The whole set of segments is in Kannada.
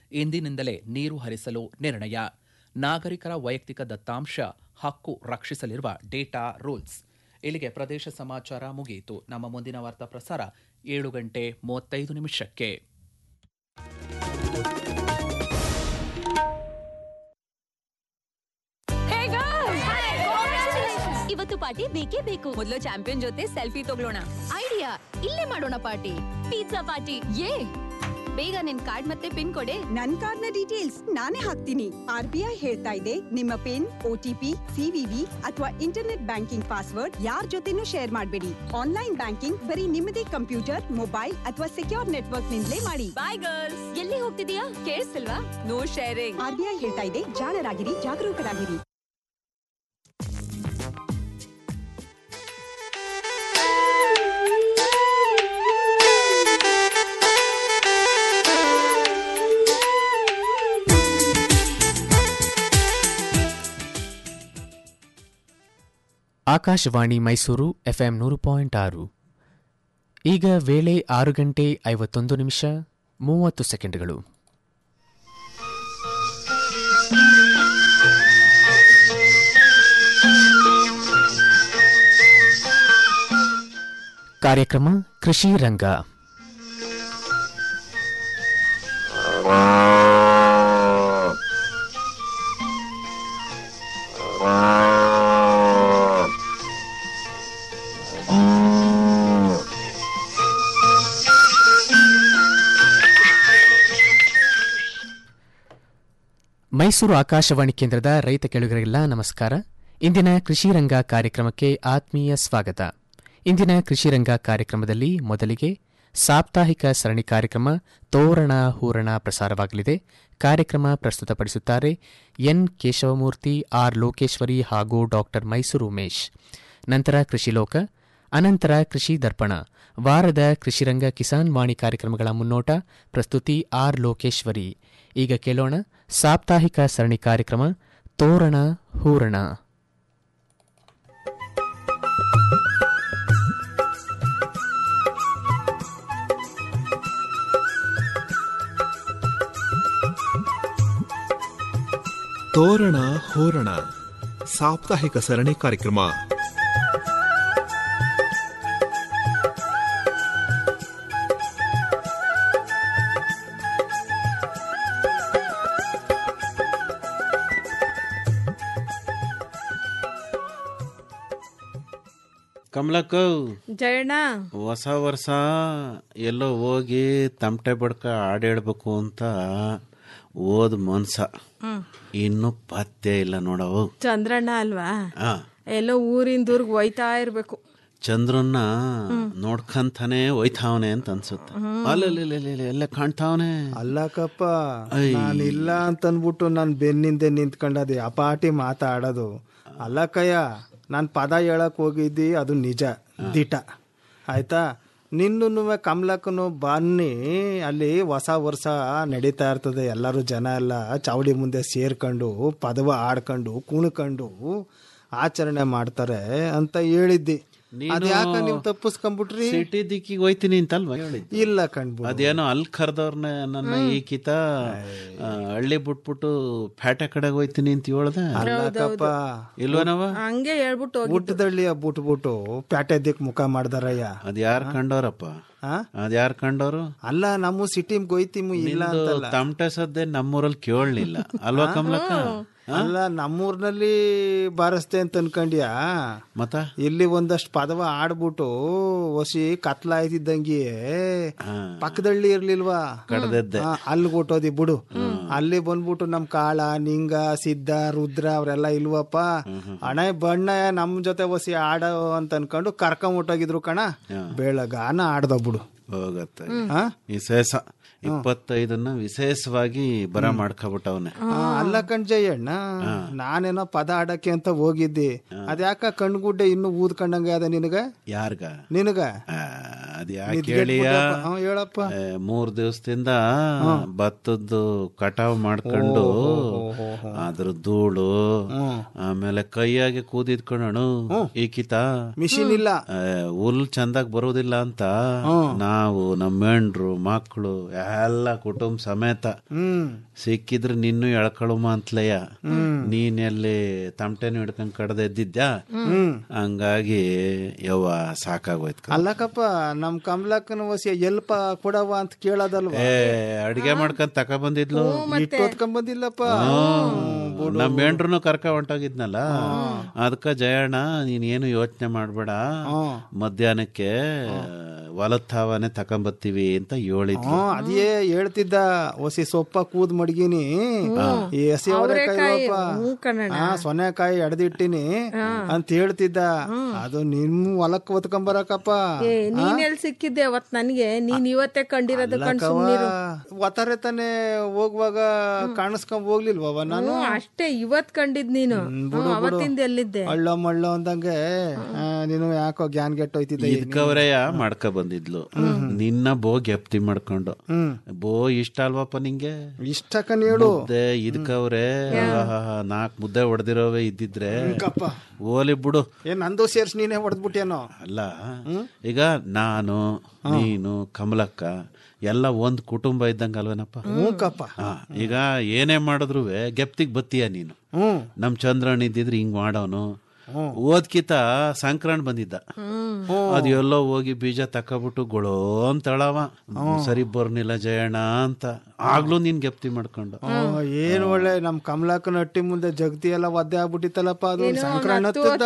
ಇಂದಿನಿಂದಲೇ ನೀರು ಹರಿಸಲು ನಿರ್ಣಯ ನಾಗರಿಕರ ವೈಯಕ್ತಿಕ ದತ್ತಾಂಶ ಹಕ್ಕು ರಕ್ಷಿಸಲಿರುವ ಡೇಟಾ ರೂಲ್ಸ್ ಇಲ್ಲಿಗೆ ಪ್ರದೇಶ ಸಮಾಚಾರ ಮುಗಿಯಿತು ನಮ್ಮ ಮುಂದಿನ ವಾರ್ತಾ ಪ್ರಸಾರ ಏಳು ಗಂಟೆ ಮೂವತ್ತೈದು ನಿಮಿಷಕ್ಕೆ ಇವತ್ತು ಪಾರ್ಟಿ ಬೇಕೇ ಬೇಕು ಮೊದಲು ಚಾಂಪಿಯನ್ ಜೊತೆ ಸೆಲ್ಫಿ ತಗೊಳ್ಳೋಣ ಐಡಿಯಾ ಇಲ್ಲೇ ಮಾಡೋಣ ಪಾರ್ಟಿ ಪಿಜ್ಜಾ ಪಾರ್ಟಿ ಯೇ ಬೇಗ ನಿನ್ ಕಾರ್ಡ್ ಮತ್ತೆ ಪಿನ್ ಕೊಡೆ ನನ್ ಕಾರ್ಡ್ನ ಡೀಟೇಲ್ಸ್ ನಾನೇ ಹಾಕ್ತೀನಿ ಆರ್ ಬಿ ಐ ಹೇಳ್ತಾ ಇದೆ ನಿಮ್ಮ ಪಿನ್ ಒಟಿಪಿ ಸಿವಿವಿ ಅಥವಾ ಇಂಟರ್ನೆಟ್ ಬ್ಯಾಂಕಿಂಗ್ ಪಾಸ್ವರ್ಡ್ ಯಾರ್ ಜೊತೆನೂ ಶೇರ್ ಮಾಡಬೇಡಿ ಆನ್ಲೈನ್ ಬ್ಯಾಂಕಿಂಗ್ ಬರೀ ನಿಮ್ಮದೇ ಕಂಪ್ಯೂಟರ್ ಮೊಬೈಲ್ ಅಥವಾ ಸೆಕ್ಯೂರ್ ನೆಟ್ವರ್ಕ್ ನಿಂದಲೇ ಮಾಡಿ ಬಾಯ್ ಗರ್ಲ್ಸ್ ಎಲ್ಲಿ ಹೋಗ್ತಿದೀಯಾ ಕೇಳಿಸ್ತಿಲ್ವಾ no sharing R B I ಹೇಳ್ತಾ ಇದೆ ಜಾಣರಾಗಿರಿ ಜಾಗರೂಕರಾಗಿರಿ ಆಕಾಶವಾಣಿ ಮೈಸೂರು ಎಫ್ಎಂ ನೂರು ಪಾಯಿಂಟ್ ಆರು ಈಗ ವೇಳೆ ಆರು ಗಂಟೆ ಐವತ್ತೊಂದು ನಿಮಿಷ ಮೂವತ್ತು ಸೆಕೆಂಡ್ಗಳು ಕಾರ್ಯಕ್ರಮ ಕೃಷಿ ರಂಗ ಮೈಸೂರು ಆಕಾಶವಾಣಿ ಕೇಂದ್ರದ ರೈತ ಕೆಳುಗರಿಗೆಲ್ಲ ನಮಸ್ಕಾರ ಇಂದಿನ ಕೃಷಿ ರಂಗ ಕಾರ್ಯಕ್ರಮಕ್ಕೆ ಆತ್ಮೀಯ ಸ್ವಾಗತ ಇಂದಿನ ಕೃಷಿ ರಂಗ ಕಾರ್ಯಕ್ರಮದಲ್ಲಿ ಮೊದಲಿಗೆ ಸಾಪ್ತಾಹಿಕ ಸರಣಿ ಕಾರ್ಯಕ್ರಮ ತೋರಣ ಹೂರಣ ಪ್ರಸಾರವಾಗಲಿದೆ ಕಾರ್ಯಕ್ರಮ ಪ್ರಸ್ತುತಪಡಿಸುತ್ತಾರೆ ಎನ್ ಕೇಶವಮೂರ್ತಿ ಆರ್ ಲೋಕೇಶ್ವರಿ ಹಾಗೂ ಡಾಕ್ಟರ್ ಮೈಸೂರು ಉಮೇಶ್ ನಂತರ ಕೃಷಿ ಲೋಕ ಅನಂತರ ಕೃಷಿ ದರ್ಪಣ ವಾರದ ಕೃಷಿರಂಗ ಕಿಸಾನ್ ವಾಣಿ ಕಾರ್ಯಕ್ರಮಗಳ ಮುನ್ನೋಟ ಪ್ರಸ್ತುತಿ ಆರ್ ಲೋಕೇಶ್ವರಿ ಈಗ ಕೇಳೋಣ ಸಾಪ್ತಾಹಿಕ ಸರಣಿ ಕಾರ್ಯಕ್ರಮ ತೋರಣ ಹೂರಣ ತೋರಣ ಹೋರಣ ಸಾಪ್ತಾಹಿಕ ಸರಣಿ ಕಾರ್ಯಕ್ರಮ ಕಮಲಕ್ಕ ಜಯಣ್ಣ ಹೊಸ ವರ್ಷ ಎಲ್ಲೋ ಹೋಗಿ ತಮಟೆ ಬಡ್ಕ ಆಡಾಡ್ಬೇಕು ಅಂತ ಓದ್ ಮನ್ಸ ಇನ್ನು ಪತ್ತೆ ಇಲ್ಲ ನೋಡವು ಚಂದ್ರಣ್ಣ ಅಲ್ವಾ ಆ ಎಲ್ಲೋ ಊರಿಂದ ಊರ್ಗ್ ಒಯ್ತಾ ಇರ್ಬೇಕು ಚಂದ್ರನ್ನ ನೋಡ್ಕಂತಾನೆ ಒಯ್ತಾವನೆ ಅಂತ ಅನ್ಸುತ್ತೆ ಅಲ್ಲಲ್ಲಿ ಎಲ್ಲ ಕಾಣ್ತಾವನೆ ಅಲ್ಲಕಪ್ಪ ನಾನಿಲ್ಲ ಅಂತನ್ಬಿಟ್ಟು ನಾನು ಬೆನ್ನಿಂದೆ ನಿಂತ್ಕೊಂಡದೆ ಅಪಾಟಿ ಮಾತಾಡೋದು ಅಲ್ಲಕ್ಕಯ್ಯ ನಾನು ಪದ ಹೇಳಕ್ ಹೋಗಿದ್ದಿ ಅದು ನಿಜ ದಿಟ ಆಯ್ತಾ ನಿನ್ನೂ ಕಮಲಕ್ಕನು ಬನ್ನಿ ಅಲ್ಲಿ ಹೊಸ ವರ್ಷ ನಡೀತಾ ಇರ್ತದೆ ಎಲ್ಲರೂ ಜನ ಎಲ್ಲ ಚಾವಡಿ ಮುಂದೆ ಸೇರ್ಕೊಂಡು ಪದವ ಆಡ್ಕೊಂಡು ಕುಣ್ಕೊಂಡು ಆಚರಣೆ ಮಾಡ್ತಾರೆ ಅಂತ ಹೇಳಿದ್ದಿ ಅದ್ಯಾಕ ನೀವು ತಪ್ಪಿಸ್ಕೊಂಡ್ಬಿಟ್ರಿ ಸಿಟಿ ದಿಕ್ಕಿಗೆ ಹೋಯ್ತೀನಿ ಅಂತಲ್ವಾ ಹೇಳಿದ್ ಇಲ್ಲ ಕಣ್ಬಿಡು ಅದೇನೋ ಅಲ್ಲಿ ಕರ್ದವ್ರನ್ನ ನನ್ನ ಈ ಕಿತ ಆ, ಹಳ್ಳಿ ಬಿಟ್ಬಿಟ್ಟು ಪ್ಯಾಟೆ ಕಡೆಗೆ ಹೋಯ್ತೀನಿ ಅಂತ ಹೇಳ್ದೆ ಅಲ್ಲಕಪ್ಪ ಇಲ್ವನವ ಹಂಗೆ ಹೇಳ್ಬಿಟ್ಟು ಹೋಗಿ ಊಟದಳ್ಳಿಯ ಬಿಟ್ಬಿಟ್ಟು ಪ್ಯಾಟೆ ದಿಕ್ ಮುಖ ಮಾಡ್ದಾರಯ್ಯ ಅದ್ ಯಾರ್ ಕಂಡವ್ರಪ್ಪ ಆ? ಅದ್ ಯಾರ್ ಕಂಡವ್ರು ಅಲ್ಲ ನಮ್ಮ ಸಿಟಿಮ್ ಗೊಯ್ತಿಮು ಇಲ್ಲ ಅಂತಲ್ಲ ತಮಟೆ ಸದ್ದೆ ನಮ್ಮೂರಲ್ಲಿ ಕೇಳಲಿಲ್ಲ ಅಲ್ವಾ ಕಮಲಕ್ಕ ಅಲ್ಲ ನಮ್ಮೂರ್ನಲ್ಲಿ ಬಾರಿಸ್ತೆ ಅಂತ ಅನ್ಕಂಡ್ಯಾ ಮತ್ತ ಇಲ್ಲಿ ಒಂದಷ್ಟು ಪದವ ಆಡ್ಬಿಟ್ಟು ಹೊಸಿ ಕತ್ಲಾಯ್ತಿದ್ದಂಗೆ ಪಕ್ಕದಳ್ಳಿ ಇರ್ಲಿಲ್ವಾ ಕಡ್ದದ್ದೆ. ಆ, ಅಲ್ಲಿ ಕೊಟ್ಟೋದಿ ಬಿಡು ಅಲ್ಲಿ ಬಂದ್ಬಿಟ್ಟು ನಮ್ ಕಾಳ ನಿಂಗ ಸಿದ್ಧ ರುದ್ರ ಅವ್ರೆಲ್ಲ ಇಲ್ವಪ್ಪ ಹಣ ಬಣ್ಣ ನಮ್ ಜೊತೆ ಹೊಸಿ ಆಡೋ ಅಂತ ಅನ್ಕೊಂಡು ಕರ್ಕೊಂಬಿಟ್ಟೋಗಿದ್ರು ಕಣ ಬೆಳಗಾನ ಆಡ್ದ ಬಿಡು ಹೋಗತ್ತೆ ಆ? ವಿಶೇಷ ಇಪ್ಪತ್ತೈದನ್ನ ವಿಶೇಷವಾಗಿ ಬರ ಮಾಡ್ಕೊಬಿಟ್ಟವನೆ ಆ, ಅಲ್ಲ ಕಣ್ಜಯ್ಯಣ್ಣ ನಾನೇನೋ ಪದ ಆಡಕ್ಕೆ ಅಂತ ಹೋಗಿದ್ದೆ ಅದ್ಯಾಕ ಕಣ್ಗುಡ್ಡೆ ಇನ್ನು ಊದ್ಕೊಂಡಂಗೆ ಅದ ನಿನಗ ಯಾರ್ಗ ನಿನಗ ಆ, ಅದ್ ಅದ್ಯಾಕೆ ನಿದ್ಗೆಟ್ ಹೇಳಿಯ ಬಿಟ್ಟಪ್ಪ. ಹ್ಮ್, ಹೇಳಪ್ಪ ಏ, ಮೂರ್ ದಿವಸದಿಂದ ಭತ್ತದ್ದು ಕಟಾವ್ ಮಾಡ್ಕೊಂಡು ಅದ್ರ ಧೂಳು ಆಮೇಲೆ ಕೈಯಾಗೆ ಕೂದಿದ್ಕೊಂಡು ಈಕಿತ ಮಿಷಿನ್ ಇಲ್ಲ ಏ, ಹುಲ್ ಚಂದಾಗ್ ಬರೋದಿಲ್ಲ ಅಂತ ನಾವು ನಮ್ಮ ಹೆಂಡ್ರು ಮಕ್ಕಳು ಎಲ್ಲ ಕುಟುಂಬ ಸಮೇತ ಹ್ಮ್ ಸಿಕ್ಕಿದ್ರೆ ನಿನ್ನೂ ಎಳ್ಕೊಳುಮ ಅಂತಲಯ್ಯ ನೀನೆಲ್ಲಿ ತಮಟೆನು ಹಿಡ್ಕೊಂಡ್ ಕಡ್ದ ಎದ್ದಿದ್ಯಾ ಹಂಗಾಗಿ ಯವ್ವ ಸಾಕಾಗೋಯ್ತು ಕಣೋ. ಅಲ್ಲಕಪ್ಪ ನಮ್ ಕಮಲಕ್ಕನ ವಸಿ ಎಲ್ಪ ಕೊಡವ ಅಂತ ಕೇಳೋದಲ್ವಾ ಏ ಅಡಿಗೆ ಮಾಡ್ಕೊಂಡ್ ತಕ ಬಂದಿದ್ಲು ಇಟ್ಟು ಹೊತ್ಕೊಂಡ್ ಬಂದಿಲ್ಲಪ್ಪ ನಮ್ ಹೆಂಡ್ರುನು ಕರ್ಕ ಹೊಂಟೋಗಿದ್ನಲ್ಲ ಅದಕ್ಕ ಜಯಣ್ಣ ನೀನ್ ಏನು ಯೋಚನೆ ಮಾಡ್ಬೇಡ ಮಧ್ಯಾಹ್ನಕ್ಕೆ ಹೊಲತ್ತಾವನೆ ತಕೊಂಬತ್ತೀವಿ ಅಂತ ಹೇಳಿದ್ಲು ಹ್ಮ್ ಅದೇ ಹೇಳ್ತಿದ್ದ ಹೊಸಿ ಸೊಪ್ಪ ಕೂದ್ ಮಡಗಿನಿ ಈ ಹಸಿ ಅವರೆಕಾಯಿ ಹ್ಞೂ ಕಣಣ್ಣ. ಹಾ ಸೊನೆಕಾಯಿ ಎಡ್ದಿಟ್ಟಿನಿ ಅಂತ ಹೇಳ್ತಿದ್ದ ಅದು ನಿಮ್ ಹೊಲಕ್ ಒತ್ಕೊಂಬರಕಪ್ಪ ಏ ನೀನ್ ಎಲ್ ಸಿಕ್ಕಿದ್ದೆ ಅವತ್ ನನ್ಗೆ ನೀನ್ ಇವತ್ತೇ ಕಂಡಿರೋದು ಕಣ್ ಸುಮ್ನಿರು ಒತ್ತಾರೆ ತಾನೆ ಹೋಗುವಾಗ ಕಾಣಿಸ್ಕೊಂಡ್ ಹೋಗ್ಲಿಲ್ವವ ನಾನು ಹ್ಞೂ ಅಷ್ಟೇ ಇವತ್ ಕಂಡಿದ್ ನೀನು ಹ್ಞೂ, ಅವತ್ತಿಂದ ಎಲ್ಲಿದ್ದೆ ಅಳ್ಳೋ ಮಳ್ಳೋ ಅಂದಂಗೆ ಆ, ನೀನು ಯಾಕೋ ಗ್ಯಾನ್ ಗೆಟ್ಟೋಯ್ತಿದ್ದೆ ಇದ್ಕವ್ರೆಯ ಮಾಡ್ಕ ಬಂದಿದ್ಲು ನಿನ್ನ ಬೋ ಗೆಪ್ತಿ ಮಾಡ್ಕೊಂಡು ಬೋ ಇಷ್ಟ ಅಲ್ವಪ್ಪ ನಿಂಗೆ ಇಷ್ಟಕ್ಕನ್ ಹೇಳು ಮುದ್ದೆ ಇದ್ಕವ್ರೆ ನಾಲ್ಕ್ ಮುದ್ದೆ ಹೊಡೆದಿರೋವೆ ಇದ್ದಿದ್ರೆ ಕಪ್ಪ ಓಲಿ ಬಿಡು ಏನ್ ನಂದು ಸೇರ್ಸ್ ನೀನೇ ಹೊಡೆದ್ಬಿಟ್ಟೇನೋ ಅಲ್ಲ ಈಗ ನಾನು ನೀನು ಕಮಲಕ್ಕ ಎಲ್ಲ ಒಂದ್ ಕುಟುಂಬ ಇದ್ದಂಗ ಅಲ್ವೇನಪ್ಪ ಹ್ಞೂ ಕಪ್ಪ ಹಾ, ಈಗ ಏನೇ ಮಾಡಿದ್ರು ಗೆಪ್ತಿಗ್ ಬತ್ತೀಯ ನೀನು ಹ್ಮ್ ನಮ್ ಚಂದ್ರಣ್ಣ ಇದ್ದಿದ್ರೆ ಹಿಂಗ್ ಮಾಡೋನು ಓದ್ಕಿತ ಸಂಕ್ರಾಂತ್ ಬಂದಿದ್ದ ಅದ್ ಎಲ್ಲೋ ಹೋಗಿ ಬೀಜ ತಕಬಿಟ್ಟು ಗೊಳೋ ಅಂತಳವ ಸರಿ ಬರ್ನಿಲ್ಲ ಜಯಣ್ಣ ಅಂತ ಆಗ್ಲೂ ನೀನ್ ಗೆಪ್ತಿ ಮಾಡ್ಕೊಂಡು ಆ, ಏನ್ ಒಳ್ಳೆ ನಮ್ ಕಮಲಾಕನ ಹಟ್ಟಿ ಮುಂದೆ ಜಗತಿ ಎಲ್ಲ ಒದ್ದೆ ಆಗ್ಬಿಟ್ಟಿತ್ತಲ್ಲಪ್ಪ ಅದು ಸಂಕ್ರಾಂತಿ ಹತ್ತಿದ್ದ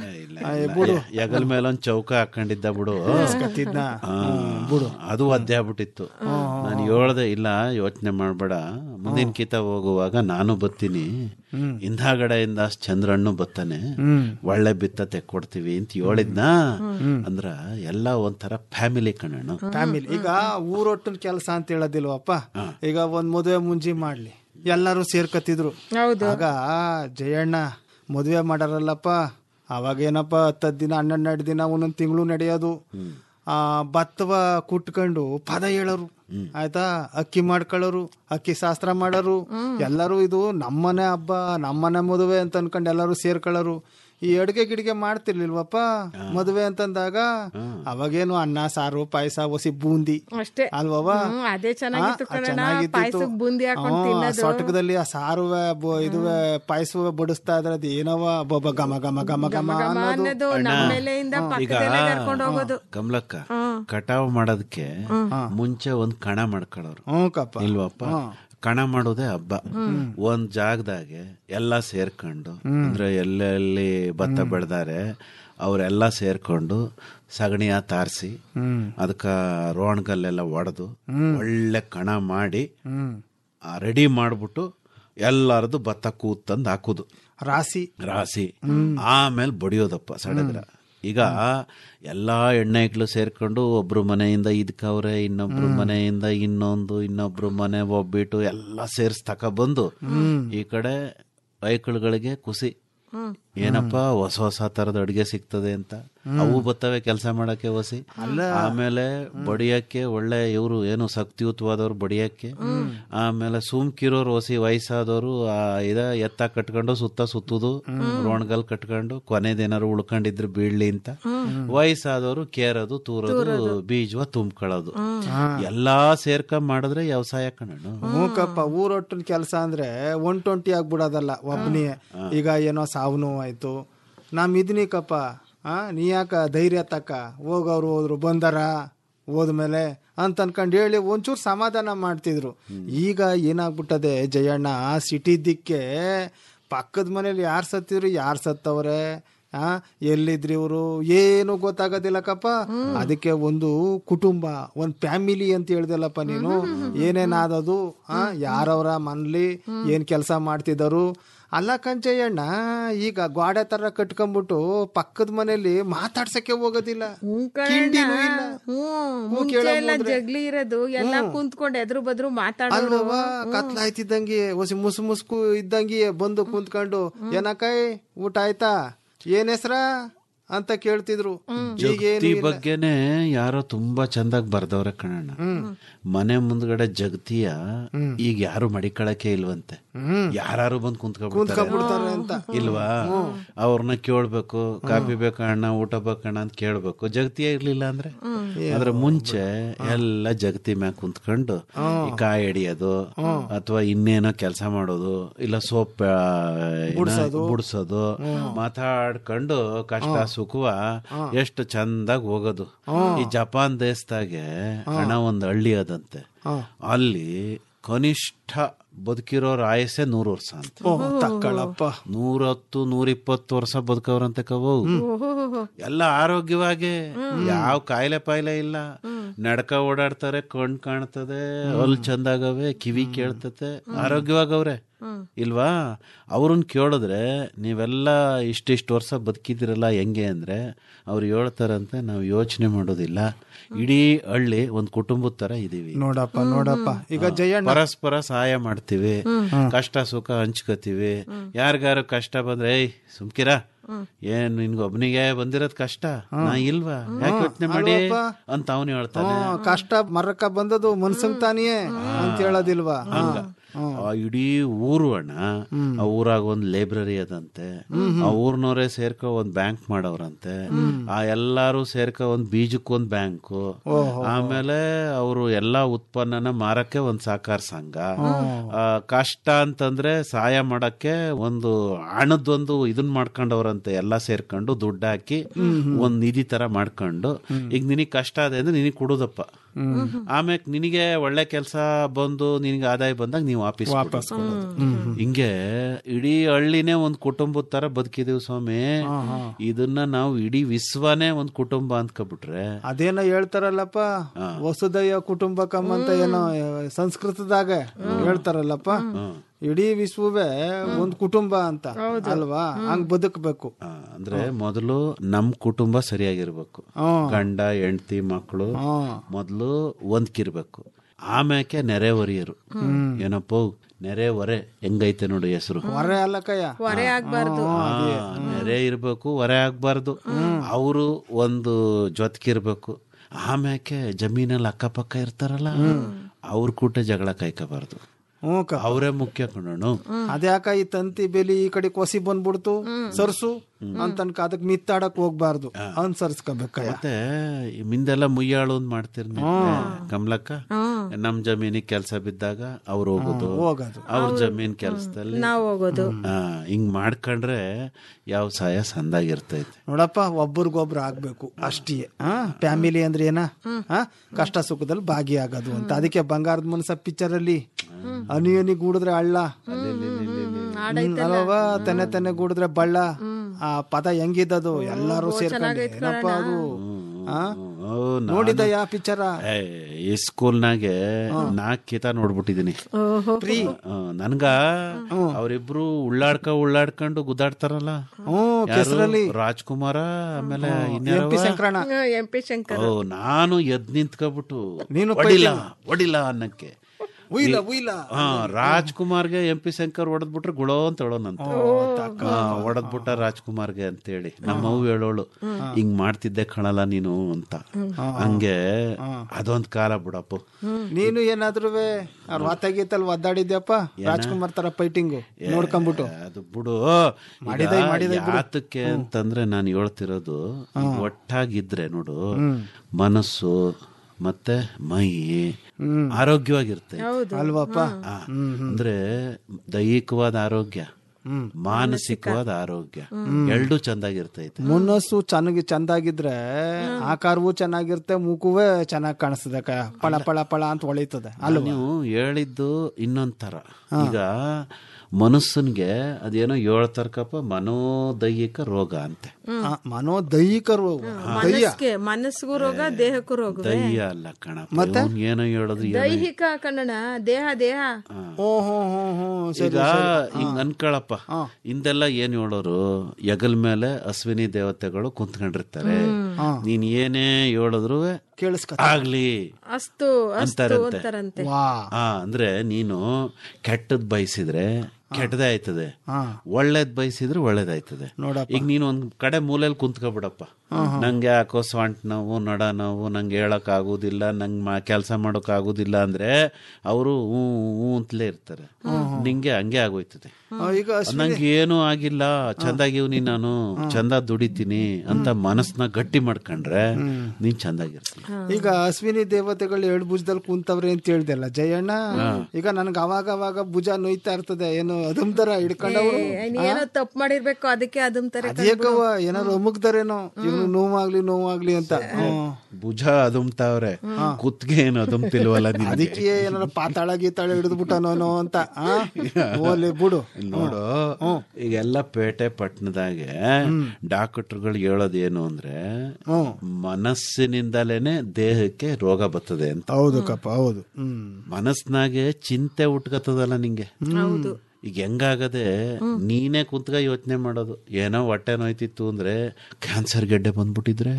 ಬಿಡು ಎಗಲ್ ಮೇಲೆ ಒಂದ್ ಚೌಕ ಹಾಕೊಂಡಿದ್ದ ಬಿಡು ಕತ್ತಿದ್ನ ಆ, ಅದು ಒದ್ದೆ ಆಗ್ಬಿಟ್ಟಿತ್ತು ನಾನು ಹೇಳ್ದೆ ಇಲ್ಲ ಯೋಚನೆ ಮಾಡ್ಬೇಡ ಮುಂದಿನ ಕಿತ ಹೋಗುವಾಗ ನಾನು ಬತ್ತೀನಿ ಹಿಂದಾಗಡೆಯಿಂದ ಚಂದ್ರಣ್ಣು ಬತ್ತಾನೆ ಒಳ್ಳೆ ಬಿತ್ತ ತೆಕ್ಕೊಡ್ತೀವಿ ಅಂತ ಹೇಳಿದ್ನ ಅಂದ್ರ ಎಲ್ಲ ಒಂಥರ ಫ್ಯಾಮಿಲಿ ಕಣಣ್ಣ ಫ್ಯಾಮಿಲಿ ಈಗ ಊರೊಟ್ಟಿನ ಕೆಲಸ ಅಂತ ಹೇಳೋದಿಲ್ವಪ್ಪ ಈಗ ಒಂದ್ ಮದುವೆ ಮುಂಜಿ ಮಾಡ್ಲಿ ಎಲ್ಲರೂ ಸೇರ್ಕತ್ತಿದ್ರು ಆಗ ಜಯಣ್ಣ ಮದುವೆ ಮಾಡಾರಲ್ಲಪ್ಪ ಅವಾಗೇನಪ್ಪ ಹತ್ತದ್ ದಿನ ಹನ್ನೆರಡು ದಿನ ಒಂದೊಂದ್ ತಿಂಗಳು ನಡೆಯೋದು ಆ ಭತ್ತವ ಕುಟ್ಕೊಂಡು ಪದ ಹೇಳೋರು ಆಯ್ತಾ ಅಕ್ಕಿ ಮಾಡ್ಕೊಳ್ಳೋರು ಅಕ್ಕಿ ಶಾಸ್ತ್ರ ಮಾಡೋರು ಎಲ್ಲರೂ ಇದು ನಮ್ಮನೆ ಹಬ್ಬ ನಮ್ಮನೆ ಮದುವೆ ಅಂತ ಅನ್ಕೊಂಡು ಎಲ್ಲರೂ ಸೇರ್ಕೊಳ್ಳೋರು ಈ ಅಡ್ಗೆ ಗಿಡ್ಗೆ ಮಾಡ್ತಿರ್ಲಿಲ್ವಪ್ಪ ಮದುವೆ ಅಂತಂದಾಗ ಅವಾಗೇನು ಅನ್ನ ಸಾರು ಪಾಯಸ ಒಸಿ ಬೂಂದಿ ಅಷ್ಟೇ ಅಲ್ವವ ಹ್ಮ್, ಅದೇ ಚೆನ್ನಾಗಿತ್ತು ಆ, ಕಣಣ್ಣ. ಚೆನ್ನಾಗಿದ್ದಿತ್ತು. ಪಾಯ್ಸಕ್ ಬೂಂದಿ ಹಾಕೊಂಡ್ ಹ್ಮ್, ಆ ತಿನ್ನೋದು. ಸೊಟಕದಲ್ಲಿ ಆ ಸಾರುವೆ ಬೊ- ಇದುವೆ ಪಾಯಸವೇ ಬಡಿಸ್ತಾ ಇದ್ರೆ ಅದು ಏನವ ಬೊಬ್ಬ ಘಮ ಘಮ ಘಮ ಘಮ ಅನ್ನೋದು ಅನ್ನೋದು ನಮ್ಮ ಮೇಲೆಯಿಂದ ಈಗ ಪಕ್ಕದಲ್ಲೇ ಕರ್ಕೊಂಡು ಹೋಗೋದು ಕಮಲಕ್ಕ ಕಟಾವ್ ಮಾಡೋದಕ್ಕೆ ಮುಂಚೆ ಒಂದ್ ಕಣ ಮಾಡ್ಕೊಳ್ಳೋರು ಹ್ಞೂ ಕಪ್ಪ ಇಲ್ವಪ್ಪ ಕಣ ಮಾಡೋದೇ ಹಬ್ಬ ಒಂದ್ ಜಾಗದಾಗೆ ಎಲ್ಲ ಸೇರ್ಕೊಂಡು ಅಂದ್ರೆ ಎಲ್ಲೆಲ್ಲಿ ಭತ್ತ ಬೆಳೆದಾರೆ ಅವರೆಲ್ಲ ಸೇರ್ಕೊಂಡು ಸಗಣಿಯ ತಾರಿಸಿ ಅದಕ್ಕ ರೋಣ್ಗಲ್ಲೆಲ್ಲ ಒಡೆದು ಒಳ್ಳೆ ಕಣ ಮಾಡಿ ರೆಡಿ ಮಾಡ್ಬಿಟ್ಟು ಎಲ್ಲರದು ಭತ್ತ ಕೂತಂದು ಹಾಕುದು ರಾಸಿ ರಾಸಿ ಆಮೇಲೆ ಬಡಿಯೋದಪ್ಪ ಸಡಗ್ರ ಈಗ ಎಲ್ಲಾ ಎಣ್ಣೆಗಳು ಸೇರ್ಕೊಂಡು ಒಬ್ರು ಮನೆಯಿಂದ ಇದ್ಕವ್ರೆ ಇನ್ನೊಬ್ರು ಮನೆಯಿಂದ ಇನ್ನೊಂದು ಇನ್ನೊಬ್ರು ಮನೆ ಒಬ್ಬಿಟ್ಟು ಎಲ್ಲ ಸೇರ್ಸ್ ತಕ ಬಂದು ಈ ಕಡೆ ಐಕಳುಗಳಿಗೆ ಖುಷಿ ಏನಪ್ಪ ಹೊಸ ಹೊಸ ತರದ ಅಡಿಗೆ ಸಿಗ್ತದೆ ಅಂತ ಅವು ಬರ್ತವೆ ಕೆಲಸ ಮಾಡಕ್ಕೆ ಹೊಸಿ ಆಮೇಲೆ ಬಡಿಯಕ್ಕೆ ಒಳ್ಳೆ ಇವರು ಏನು ಶಕ್ತಿಯುತವಾದವ್ರು ಬಡಿಯಕ್ಕೆ ಆಮೇಲೆ ಸುಮ್ಕಿರೋರು ಹೊಸಿ ವಯಸ್ಸಾದವರು ಆ ಇದ ಎತ್ತ ಕಟ್ಕೊಂಡು ಸುತ್ತ ಸುತ್ತುದು ರೋಣ್ಗಲ್ ಕಟ್ಕೊಂಡು ಕೊನೆದೇನಾರು ಉಳ್ಕೊಂಡಿದ್ರು ಬೀಳ್ಲಿ ಅಂತ ವಯಸ್ಸಾದವರು ಕೇರೋದು ತೂರೋದು ಬೀಜವ ತುಂಬ್ಕೊಳ್ಳೋದು ಎಲ್ಲಾ ಸೇರ್ಕೊಂಡ್ ಮಾಡಿದ್ರೆ ವ್ಯವಸಾಯ ಕಣಣ್ಣ ಮೂಕಪ್ಪ ಊರೊಟ್ಟಿನ ಕೆಲಸ ಅಂದ್ರೆ ಒನ್ ಟ್ವೆಂಟಿ ಆಗ್ಬಿಡೋದಲ್ಲ ಒಬ್ಬನೇ ಈಗ ಏನೋ ಸಾವು ನೋವಾಯ್ತು ನಮ್ ಇದನಿಕಪ್ಪ ಆ ನೀ ಯಾಕ ಧೈರ್ಯ ತಕ್ಕ ಹೋಗವ್ರು ಹೋದ್ರು ಬಂದಾರ ಹೋದ್ಮೇಲೆ ಅಂತ ಅನ್ಕೊಂಡು ಹೇಳಿ ಒಂಚೂರು ಸಮಾಧಾನ ಮಾಡ್ತಿದ್ರು ಈಗ ಏನಾಗ್ಬಿಟ್ಟದೆ ಜಯಣ್ಣ ಸಿಟಿ ದಿಕ್ಕೆ ಪಕ್ಕದ ಮನೇಲಿ ಯಾರು ಸತ್ತಿದ್ರು ಯಾರು ಸತ್ತವ್ರೆ ಆ ಎಲ್ಲಿದ್ರಿ ಇವರು ಏನು ಗೊತ್ತಾಗೋದಿಲ್ಲಕಪ್ಪ ಅದಕ್ಕೆ ಒಂದು ಕುಟುಂಬ ಒಂದ್ ಫ್ಯಾಮಿಲಿ ಅಂತ ಹೇಳ್ದಲ್ಲಪ್ಪ ನೀನು ಏನೇನಾದದು ಆ ಯಾರವ್ರ ಮನ್ಲಿ ಏನ್ ಕೆಲಸ ಮಾಡ್ತಿದ್ದರು ಅಲ್ಲ ಕಂಚಯ್ಯಣ್ಣ ಈಗ ಗೋಡೆ ತರ ಕಟ್ಕೊಂಡ್ಬಿಟ್ಟು ಪಕ್ಕದ ಮನೇಲಿ ಮಾತಾಡ್ಸಕ್ಕೆ ಹೋಗೋದಿಲ್ಲ ಕಿಂಡಿನೂ ಇಲ್ಲ ಹ್ಮ್ ಹೂ ಮುಂಚೆ ಕೇಳೋದು ಎಲ್ಲ ಅಂದ್ರೆ. ಜಗ್ಲಿ ಇರೋದು ಎಲ್ಲ ಕುಂತ್ಕೊಂಡು ಎದ್ರು ಬದ್ರು ಮಾತಾಡೋರು ಅಲ್ವವ ಕತ್ಲಾಯ್ತಿದ್ದಂಗೆ ಹೊಸಿ ಮುಸು ಮುಸ್ಕು ಇದ್ದಂಗೆ ಬಂದು ಕುಂತ್ಕೊಂಡು ಏನಕ್ಕಾಯ್ ಊಟ ಆಯ್ತಾ ಏನ್ ಹೆಸ್ರ ಅಂತ ಕೇಳ್ತಿದ್ರು ಜಗತಿ ಬಗ್ಗೆನೆ ಯಾರೋ ತುಂಬಾ ಚಂದಾಗ್ ಬರ್ದವ್ರೆ ಕಣಣ್ಣ ಮನೆ ಮುಂದ್ಗಡೆ ಜಗತಿಯ ಈಗ ಯಾರು ಮಡಿಕಳಕ್ಕೆ ಇಲ್ವಂತೆ ಯಾರು ಬಂದ್ ಕುಂತ್ಕೊಂಡ್ಬಿಡ್ತಾರೆ ಅಂತ ಇಲ್ವಾ ಅವ್ರನ್ನ ಕೇಳ್ಬೇಕು ಕಾಫಿ ಬೇಕಣ್ಣ ಊಟ ಬೇಕಣ್ಣ ಅಂತ ಕೇಳ್ಬೇಕು ಜಗತಿಯೇ ಇರ್ಲಿಲ್ಲ ಅಂದ್ರೆ ಅದ್ರ ಮುಂಚೆ ಎಲ್ಲ ಜಗತಿ ಮ್ಯಾಗ ಕುಂತ್ಕೊಂಡು ಈ ಕಾಯಿ ಹಿಡಿಯೋದು ಅಥವಾ ಇನ್ನೇನೋ ಕೆಲಸ ಮಾಡೋದು ಇಲ್ಲ ಸೋಪ್ ಬುಡ್ಸೋದು ಮಾತಾಡ್ಕೊಂಡು ಕಷ್ಟ ಸುಖವ ಎಷ್ಟು ಚಂದಾಗ್ ಹೋಗೋದು ಈ ಜಪಾನ್ ದೇಶದಾಗೆ ಹಣ ಒಂದ್ ಹಳ್ಳಿ ಅದಂತೆ ಅಲ್ಲಿ ಕನಿಷ್ಠ ಬದುಕಿರೋರ್ ಆಯಸ್ಸೆ ನೂರು ವರ್ಷ ಅಂತ ಓ ತಕ್ಕಳಪ್ಪ ನೂರತ್ತು ನೂರಿಪ್ಪತ್ತು ವರ್ಷ ಬದುಕವ್ರಂತೆ ಕವು ಎಲ್ಲ ಆರೋಗ್ಯವಾಗಿ ಯಾವ ಕಾಯಿಲೆ ಪಾಯಿಲೆ ಇಲ್ಲ ನಡ್ಕ ಓಡಾಡ್ತಾರೆ ಕಣ್ ಕಾಣ್ತದೆ ಹಲ್ ಚಂದಾಗವೆ ಕಿವಿ ಕೇಳ್ತತೆ ಆರೋಗ್ಯವಾಗವ್ರೆ ಇಲ್ವಾ ಅವ್ರನ್ನ ಕೇಳಿದ್ರೆ ನೀವೆಲ್ಲ ಇಷ್ಟಿಷ್ಟು ವರ್ಷ ಬದುಕಿದಿರಲ್ಲ ಹೆಂಗೆ ಅಂದ್ರೆ ಅವ್ರು ಹೇಳ್ತಾರಂತೆ ನಾವು ಯೋಚನೆ ಮಾಡೋದಿಲ್ಲ ಇಡೀ ಹಳ್ಳಿ ಒಂದ್ ಕುಟುಂಬದ ತರ ಇದೀವಿ ನೋಡಪ್ಪ ನೋಡಪ್ಪ ಈಗ ಜಯಣ್ಣ ಪರಸ್ಪರ ಸಹಾಯ ಮಾಡ್ತೀವಿ ಕಷ್ಟ ಸುಖ ಹಂಚ್ಕೋತೀವಿ ಯಾರಿಗಾರು ಕಷ್ಟ ಬಂದ್ರೆ ಏಯ್ ಸುಮ್ಕಿರ ಏನ್ ನಿನ್ಗೆ ಒಬ್ನಿಗೆ ಬಂದಿರೋದ್ ಕಷ್ಟ ನಾ ಇಲ್ವಾ ಯಾಕೆ ಯೋಚನೆ ಮಾಡಿ ಅಂತ ಅವನು ಹೇಳ್ತಾನೆ ಹ್ಮ್, ಕಷ್ಟ ಮರಕ ಬಂದದು ಮನ್ಸಂಗ್ ತಾನಿಯೇ ಅಂತ ಹೇಳೋದಿಲ್ವಾ ಹಂಗ ಆ ಇಡೀ ಊರು ಅಣ್ಣ ಆ ಊರಾಗ ಒಂದ್ ಲೈಬ್ರರಿ ಅದಂತೆ ಆ ಊರ್ನವರೇ ಸೇರ್ಕೊ ಒಂದ್ ಬ್ಯಾಂಕ್ ಮಾಡವ್ರಂತೆ ಆ ಎಲ್ಲಾರು ಸೇರ್ಕೊ ಒಂದ್ ಬೀಜಕ್ ಒಂದ್ ಬ್ಯಾಂಕು ಆಮೇಲೆ ಅವರು ಎಲ್ಲಾ ಉತ್ಪನ್ನನ ಮಾರಕ್ಕೆ ಒಂದ್ ಸಹಕಾರ ಸಂಘ ಆ, ಕಷ್ಟ ಅಂತಂದ್ರೆ ಸಹಾಯ ಮಾಡಕ್ಕೆ ಒಂದು ಹಣದೊಂದು ಇದನ್ ಮಾಡ್ಕೊಂಡವ್ರಂತೆ ಎಲ್ಲಾ ಸೇರ್ಕೊಂಡು ದುಡ್ಡು ಹಾಕಿ ಒಂದ್ ನಿಧಿ ತರ ಮಾಡ್ಕೊಂಡು ಈಗ ನಿನಗ್ ಕಷ್ಟ ಅದೇ ಅಂದ್ರೆ ನಿನಗ್ ಕೊಡುದಪ್ಪ ಆಮ್ಯಾಕ್ ನಿನಗೆ ಒಳ್ಳೆ ಕೆಲಸ ಬಂದು ನಿನಗೆ ಆದಾಯ ಬಂದಾಗ ನೀವು ವಾಪಸ್ ವಾಪಸ್ ಹಿಂಗೆ ಇಡೀ ಹಳ್ಳಿನೇ ಒಂದ್ ಕುಟುಂಬದ ತರ ಬದುಕಿದೀವಿ ಸ್ವಾಮಿ ಇದನ್ನ ನಾವು ಇಡೀ ವಿಶ್ವನೇ ಒಂದ್ ಕುಟುಂಬ ಅಂದ್ಕೊಬಿಟ್ರೆ ಅದೇನೋ ಹೇಳ್ತಾರಲ್ಲಪ್ಪ ವಸುದಯ ಕುಟುಂಬಕಂ ಅಂತ ಏನೋ ಸಂಸ್ಕೃತದಾಗ ಹೇಳ್ತಾರಲ್ಲಪ್ಪ ಇಡೀ ವಿಶ್ವವೇ ಒಂದ್ ಕುಟುಂಬ ಅಂತ ಅಲ್ವಾ ಹಂಗ್ ಬದುಕಬೇಕು ಆ, ಅಂದ್ರೆ ಮೊದಲು ನಮ್ ಕುಟುಂಬ ಸರಿಯಾಗಿರ್ಬೇಕು ಗಂಡ ಹೆಂಡತಿ ಮಕ್ಕಳು ಮೊದಲು ಹೊಂದ್ಕಿರ್ಬೇಕು ಆಮ್ಯಾಕೆ ನೆರೆಹೊರೆಯರು ಏನಪ್ಪ ನೆರೆಹೊರೆ ಹೆಂಗೈತೆ ನೋಡಿ ಹೆಸರು ಹೊರೆ ಅಲ್ಲಕಯ್ಯ ಹೊರೆ ಆಗ್ಬಾರ್ದು ನೆರೆ ಇರ್ಬೇಕು ಹೊರೆ ಆಗ್ಬಾರ್ದು ಅವರು ಒಂದು ಜೊತ್ಕಿರ್ಬೇಕು ಆಮ್ಯಾಕೆ ಜಮೀನಲ್ಲಿ ಅಕ್ಕಪಕ್ಕ ಇರ್ತಾರಲ್ಲ ಅವ್ರ ಕೂಟ ಜಗಳ ಕಾಯ್ಕೋಬಾರ್ದು ಹ್ಞೂ ಕ ಅವರೇ ಮುಖ್ಯ ಕಣೋಣ ಅದ್ಯಾಕ ಈ ತಂತಿ ಬೇಲಿ ಈ ಕಡೆ ಕೊಸಿ ಬಂದ್ಬಿಡ್ತು ಸರ್ಸು ಅಂತನ್ಕ ಅದಕ್ ಮಿತ್ತಾಡಕ್ ಹೋಗ್ಬಾರ್ದು ಅನ್ಸರ್ಸ್ಕೋಬೇಕಯ್ಯ ಮತ್ತೆ ಈ ಮಿಂದೆಲ್ಲ ಮುಯ್ಯಾಳು ಅಂತ ಮಾಡ್ತೀರಿ ನೀವು. ಕಮಲಕ್ಕ ನಮ್ ಜಮೀನಿಗೆ ಕೆಲಸ ಬಿದ್ದಾಗ ಅವ್ರು ಹೋಗೋದು ಹೋಗೋದು ಅವ್ರ ಜಮೀನ್ ಕೆಲ್ಸದಲ್ಲಿ ನಾವ್ ಹೋಗೋದು ಆ, ಹಿಂಗ್ ಮಾಡ್ಕೊಂಡ್ರೆ ಯಾವ ಸಹಾಯ ಸಂದಾಗಿರ್ತೈತೆ ನೋಡಪ್ಪ ಒಬ್ರಿಗೊಬ್ರು ಆಗ್ಬೇಕು ಅಷ್ಟೇ ಹಾ ಫ್ಯಾಮಿಲಿ ಅಂದ್ರೆ ಏನ ಹಾ ಕಷ್ಟ ಸುಖದಲ್ಲಿ ಭಾಗಿಯಾಗೋದು ಅಂತ ಅದಕ್ಕೆ ಬಂಗಾರದ ಮನಸ್ಸ ಪಿಕ್ಚರ್ ಅಲ್ಲಿ ಹನಿ ಹನಿ ಗೂಡಿದ್ರೆ ಹಳ್ಳ ಹ್ಮ್, ಅಲ್ವಾ ತೆನೆ ತೆನೆ ಗೂಡಿದ್ರೆ ಬಳ್ಳ ಆ ಪದ ಹೆಂಗಿದ್ದದು ಎಲ್ಲಾರು ಸೇರ್ಕೊಂಡು ಏನಪ್ಪ ಅದು ಆ? ಓ, ನಾನು- ನೋಡಿದಯ್ಯ ಪಿಕ್ಚರ ಏ, ಈ ಸ್ಕೂಲ್ನಾಗೆ ನಾಲ್ಕು ಕೀತ ನೋಡ್ಬಿಟ್ಟಿದೀನಿ ಆ, ನನ್ಗ ಅವರಿಬ್ರು ಉಳ್ಳಾಡ್ಕ ಉಳ್ಳಾಡ್ಕೊಂಡು ಗುದ್ದಾಡ್ತಾರಲ್ಲ ಹ್ಮ್ ಯಾರು? ಕೆಸರಲ್ಲಿ ರಾಜ್ಕುಮಾರ ಆಮೇಲೆ ಎಂ ಪಿ ಇನ್ಯಾರವ? ಶಂಕರಣ್ಣ ಎಂ ಪಿ ಶಂಕರ್ ಓ ನಾನು ಎದ್ ನಿಂತ್ಕೊಬಿಟ್ಟು ನೀನು ಹೊಡಿಲ್ಲ ಹೊಡಿಲ್ಲ ಅನ್ನಕ್ಕೆ ಉಯ್ಲ ಉಯ್ಲ ಹಾ ರಾಜ್ಕುಮಾರ್ಗೆ ಎಂ ಪಿ ಶಂಕರ್ ಹೊಡೆದ್ಬಿಟ್ರೆ ಗುಳೋ ಅಂತ ಹೇಳೋನಂತ ಹೊಡೆದ್ಬಿಟ್ಟ ರಾಜ್ಕುಮಾರ್ಗೆ ಅಂತೇಳಿ ನಮ್ಮವ್ವ ಹೇಳೋಳು ಹಿಂಗ್ ಮಾಡ್ತಿದ್ದೆ ಕಣಲ್ಲ ನೀನು ಅಂತ ಹಂಗೆ ಅದೊಂದ್ ಕಾಲ ಬಿಡಪ್ಪ ನೀನು ಏನಾದ್ರೂ ವಾತಾಗೀತಲ್ ಒದ್ದಾಡಿದ್ಯಪ್ಪ ರಾಜ್ಕುಮಾರ್ ತರ ಫೈಟಿಂಗು ನೋಡ್ಕೊಂಬಿಟ್ಟು ಅದು ಬಿಡು ಮಾಡಿದೆ, ಈಗ ಮಾಡಿದೆ ಬಿಡು. ಯಾತಕ್ಕೆ ಅಂತಂದ್ರೆ ನಾನು ಹೇಳ್ತಿರೋದು ಈಗ ಒಟ್ಟಾಗಿದ್ರೆ ನೋಡು ಮನಸ್ಸು ಮತ್ತೆ ಮೈ ಆರೋಗ್ಯವಾಗಿರುತ್ತೆ ಅಲ್ವಪ್ಪ ಆ, ಅಂದ್ರೆ ದೈಹಿಕವಾದ ಆರೋಗ್ಯ ಮಾನಸಿಕವಾದ ಆರೋಗ್ಯ ಎರಡು ಚಂದಾಗಿರ್ತೈತೆ ಮುನ್ನಸ್ಸು ಚೆನ್ನಾಗಿ ಚಂದಾಗಿದ್ರೆ ಆಕಾರವೂ ಚೆನ್ನಾಗಿರುತ್ತೆ ಮೂಕುವೇ ಚೆನ್ನಾಗಿ ಕಾಣಿಸ್ತದೆ ಕ ಪಳ ಪಳ ಪಳ ಅಂತ ಹೊಳಿತದೆ ಅಲ್ವಾ ನೀವು ಹೇಳಿದ್ದು ಇನ್ನೊಂದ್ ತರ ಈಗ ಮನಸ್ಸನ್ಗೆ ಅದೇನೋ ಹೇಳ್ತಾರಕಪ್ಪ ಮನೋದೈಹಿಕ ರೋಗ ಅಂತೆ ಆ, ಮನೋದೈಹಿಕ ರೋಗ ದಯ್ಯ ಮನಸ್ಗೆ ಮನಸ್ಸಿಗೂ ರೋಗ ದೇಹಕ್ಕೂ ರೋಗ ದಯ್ಯ ಅಲ್ಲ ಕಣಪ್ಪ ಅವ್ನ್ ಏನೋ ಹೇಳಿದ್ರು ಏನೋ- ದೈಹಿಕ ಕನ್ನಡ ದೇಹ ದೇಹ ಓ ಹೋ ಹೋ ಹೋ ಈಗ ಹಿಂಗ್ ಅನ್ಕೊಳಪ್ಪ ಹಿಂದೆಲ್ಲ ಏನ್ ಹೇಳೋರು ಹೆಗಲ್ ಮೇಲೆ ಅಶ್ವಿನಿ ದೇವತೆಗಳು ಕುಂತ್ಕೊಂಡಿರ್ತಾರೆ ನೀನ್ ಏನೇ ಹೇಳಿದ್ರು ಕೇಳಿಸ್ಕ ಆಗ್ಲಿ ಅಸ್ತು ಅಸ್ತು ಅಂತಾರಂತೆ ಅಂತಾರಂತೆ ವಾ ಆ ಅಂದ್ರೆ ನೀನು ಕೆಟ್ಟದ್ ಬಯಸಿದ್ರೆ ಕೆಟ್ಟದೇ ಆಯ್ತದೆ ಹಾ. ಒಳ್ಳೇದ್ ಬಯಸಿದ್ರೆ ಒಳ್ಳೇದಾಯ್ತದೆ ನೋಡಪ್ಪ. ಈಗ ನೀನು ಒಂದ್ ಕಡೆ ಮೂಲೆಯಲ್ಲಿ ಕುಂತ್ಕೊಬಿಡಪ್ಪ ನಂಗೆ ಯಾಕೋ ಸ್ವಂಟ್ ನೋವು ನಡ ನೋವು ನಂಗೆ ಹೇಳಕ್ ಆಗುದಿಲ್ಲ ನಂಗೆ ಕೆಲಸ ಮಾಡೋಕ್ ಆಗುದಿಲ್ಲ ಅಂದ್ರೆ ಅವರು ಹ್ಞೂ ಹ್ಞೂ ಅಂತಲೇ ಇರ್ತಾರೆ ನಿಂಗೆ ಹಂಗೆ ಆಗೋಯ್ತದೆ ಆ, ಈಗ ನಂಗೆ ಏನೂ ಆಗಿಲ್ಲ ಚಂದಾಗಿವ್ನಿ ನಾನು ಚಂದ ದುಡಿತೀನಿ ಅಂತ ಮನಸ್ನ ಗಟ್ಟಿ ಮಾಡ್ಕೊಂಡ್ರೆ ನೀನ್ ಚಂದಾಗಿರ್ತೀನಿ ಈಗ ಅಶ್ವಿನಿ ದೇವತೆಗಳು ಎರಡು ಭುಜದಲ್ಲಿ ಕುಂತವ್ರೆ ಅಂತ ಹೇಳ್ದಲ್ಲ ಜಯಣ್ಣ ಈಗ ನನ್ಗೆ ಅವಾಗ ಅವಾಗ ಭುಜ ನೋಯ್ತಾ ಇರ್ತದೆ ಏನು ಅದಮ್ ತರ ಹಿಡ್ಕೊಂಡವ್ರು ಏನೋ ತಪ್ಪು ಮಾಡಿರ್ಬೇಕು ಅದಕ್ಕೆ ಅದಂತಾರೆ ಅದೇಕವ ಏನಾರು ಅಮುಕ್ದಾರೇನೋ ಇವನು ನೋವಾಗ್ಲಿ ನೋವಾಗ್ಲಿ ಅಂತ ಹ್ಮ್. ಭುಜ ಅದುಮ್ತಾವ್ರೆ ಕುತ್ಗೆ ಏನು ಅದುಮ್ತಿಲ್ವಲ್ಲ ನಿನಗೆ ಅದಕ್ಕೆ ಏನಾರ ಪಾತಾಳ ಗೀತಾಳ ಹಿಡಿದು ಬಿಟ್ಟನೋ ಅಂತ ಆ? ಹೋಗ್ಲಿ ಬಿಡು ಇಲ್ಲಿ ನೋಡು ಈಗೆಲ್ಲ ಪೇಟೆ ಪಟ್ಟಣದಾಗೆ ಡಾಕ್ಟರ್ಗಳು ಹೇಳೋದೇನು ಅಂದ್ರೆ ಮನಸ್ಸಿನಿಂದಲೇನೆ ದೇಹಕ್ಕೆ ರೋಗ ಬರ್ತದೆ ಅಂತ ಹೌದು ಕಪ್ಪ ಹೌದು ಹ್ಮ್ ಮನಸ್ನಾಗೆ ಚಿಂತೆ ಉಟ್ಕತ್ತದಲ್ಲ ನಿಂಗೆ ಹೌದು ಈಗ ಹೆಂಗಾಗದೆ ನೀನೇ ಕುಂತ್ಕ ಯೋಚನೆ ಮಾಡೋದು ಏನೋ ಹೊಟ್ಟೆ ನೋಯ್ತಿತ್ತು ಅಂದ್ರೆ ಕ್ಯಾನ್ಸರ್ ಗೆಡ್ಡೆ ಬಂದ್ಬಿಟ್ಟಿದ್ರೆ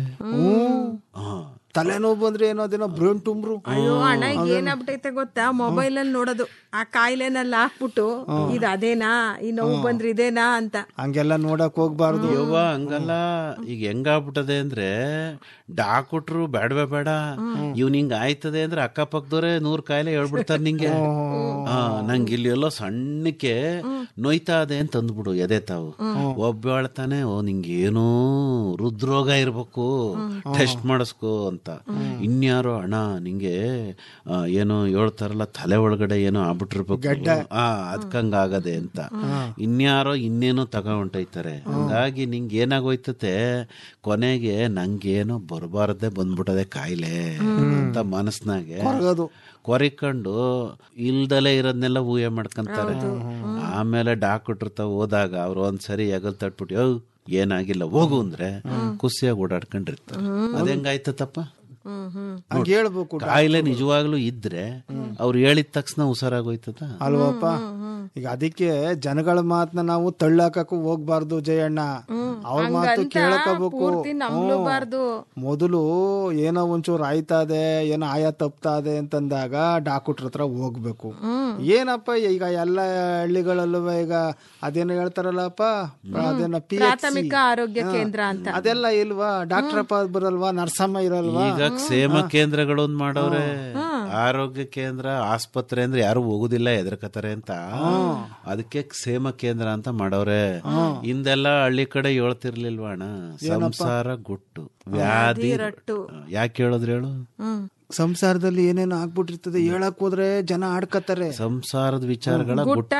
ಹಾ ತಲೆನೋವು ಬಂದ್ರೆ ಏನೋ ಅದೇನೋ ಬ್ರೇನ್ ತುಂಬ್ರು ಅಯ್ಯೋ ಅಣ್ಣ ಈಗ ಏನಾಗ್ಬಿಟ್ಟೈತೆ ಗೊತ್ತಾ ಮೊಬೈಲ್ ಅಲ್ಲಿ ನೋಡೋದು ಆ ಕಾಯಿಲೆನೆಲ್ಲ ಹಾಕ್ಬಿಟ್ಟು ಇದು ಅದೇನಾ ಈ ನೋವು ಬಂದ್ರೆ ಇದೇನಾ ಅಂತ ಹಂಗೆಲ್ಲ ನೋಡಕ್ ಹೋಗ್ಬಾರ್ದು ಯವ್ವ ಹಂಗಲ್ಲ ಈಗ ಹೆಂಗಾಗ್ಬಿಟ್ಟದೆ ಅಂದ್ರೆ ಡಾಕ್ಟ್ರು ಬೇಡವೇ ಬೇಡ ಇವ್ನ ಹಿಂಗ ಆಯ್ತದೆ ಅಂದ್ರೆ ಅಕ್ಕಪಕ್ಕದವ್ರೆ ನೂರ್ ಕಾಯಿಲೆ ಹೇಳ್ಬಿಡ್ತಾರೆ ನಿಂಗೆ ಆ ನಂಗೆ ಇಲ್ಲಿ ಎಲ್ಲೋ ಸಣ್ಣಕ್ಕೆ ನೋಯ್ತಾ ಇದೆ ಅಂತ ಅಂದ್ಬಿಡು ಎದೆ ತಾವು ಒಬ್ಬ ಹೇಳ್ತಾನೆ ಓ ನಿಂಗೆ ಏನೋ ಹೃದ್ರೋಗ ಇರ್ಬೇಕು ಟೆಸ್ಟ್ ಮಾಡಿಸ್ಕೋ ಅಂತ ಇನ್ಯಾರೋ ಅಣ್ಣ ನಿಂಗೆ ಆ, ಏನೋ ಹೇಳ್ತಾರಲ್ಲ ತಲೆ ಒಳಗಡೆ ಏನೋ ಆಗ್ಬಿಟ್ಟಿರ್ಬೇಕು ಆ ಅದ್ಕಂಗ ಆಗದೆ ಅಂತ ಇನ್ಯಾರೋ ಇನ್ನೇನೋ ತಗೊಂಡೈತಾರೆ ಹಂಗಾಗಿ ನಿಂಗೆ ಏನಾಗೋಯ್ತತೆ ಕೊನೆಗೆ ನಂಗೇನೋ ಬರಬಾರ್ದೆ ಬಂದ್ಬಿಟ್ಟದೆ ಕಾಯಿಲೆ ಅಂತ ಮನಸ್ನಾಗೆ ಕೊರಿಕೊಂಡು ಇಲ್ದಲೇ ಇರೋದ್ನೆಲ್ಲ ಊಹೆ ಮಾಡ್ಕೊಂತಾರೆ ಆಮೇಲೆ ಡಾಕ್ಟ್ರ್ ತಾವ್ ಹೋದಾಗ ಅವ್ರು ಒಂದ್ಸರಿ ಎಗಲ್ ತಟ್ಬಿಟ್ಟು ಯೋ ಏನಾಗಿಲ್ಲ ಹೋಗು ಅಂದ್ರೆ ಖುಷಿಯಾಗಿ ಓಡಾಡ್ಕೊಂಡಿರ್ತಾರೆ ಅದ್ ಹೆಂಗಾಯ್ತಪ್ಪ ಹಂಗೆ ಹೇಳ್ಬೇಕು ಕಾಯಿಲೆ ನಿಜವಾಗ್ಲೂ ಇದ್ರೆ ಅವ್ರು ಹೇಳಿದ ತಕ್ಷಣ ಹುಷಾರಾಗೋಯ್ತದ ಅಲ್ವಪ್ಪ ಈಗ ಅದಕ್ಕೆ ಜನಗಳ ಮಾತನ್ನ ನಾವು ತಳ್ಳಾಕಕ್ಕೂ ಹೋಗ್ಬಾರ್ದು ಜಯಣ್ಣ ಅವ್ರ ಮಾತು ಹಂಗಂತ ಕೇಳಕೋಬೇಕು ಪೂರ್ತಿ ನಂಬ್ಲೂಬಾರ್ದು ಮೊದಲು ಏನೋ ಒಂಚೂರು ಆಯ್ತದೆ ಏನೋ ಆಯ ತಪ್ತಾದೆ ಅಂತಂದಾಗ ಡಾಕ್ಟ್ರ್ ಹತ್ರ ಹೋಗ್ಬೇಕು ಏನಪ್ಪ ಈಗ ಎಲ್ಲ ಹಳ್ಳಿಗಳಲ್ಲೂ ಈಗ ಅದೇನೋ ಹೇಳ್ತಾರಲ್ಲಪ್ಪ ಅದೇನೋ ಪಿ ಪ್ರಾಥಮಿಕ ಆರೋಗ್ಯ ಕೇಂದ್ರ ಅಂತ ಅದೆಲ್ಲ ಇಲ್ವಾ ಡಾಕ್ಟ್ರಪ್ಪ ಬರಲ್ವಾ ನರ್ಸಮ್ಮ ಇರಲ್ವಾ ಈಗ ಕ್ಷೇಮ ಕೇಂದ್ರಗಳು ಒಂದ್ ಮಾಡವ್ರೆ ಆರೋಗ್ಯ ಕೇಂದ್ರ ಆಸ್ಪತ್ರೆ ಅಂದ್ರೆ ಯಾರು ಹೋಗುದಿಲ್ಲ ಎದರ್ಕತಾರೆ ಅಂತ ಅದಕ್ಕೆ ಕ್ಷೇಮ ಕೇಂದ್ರ ಅಂತ ಮಾಡವ್ರೆ ಹಿಂದೆಲ್ಲ ಹಳ್ಳಿ ಕಡೆ ಹೇಳ್ತಿರ್ಲಿಲ್ವಾ ಅಣ್ಣ ಸಂಸಾರ ಗುಟ್ಟು ವ್ಯಾಧಿ ಯಾಕೆ ಹೇಳಿದ್ರು ಹೇಳು ಸಂಸಾರದಲ್ಲಿ ಏನೇನೋ ಆಗ್ಬಿಟ್ಟಿರ್ತದೆ ಹೇಳಕ್ ಹೋದ್ರೆ ಜನ ಆಡ್ಕತಾರೆ ಸಂಸಾರದ ವಿಚಾರಗಳ ಗುಟ್ಟ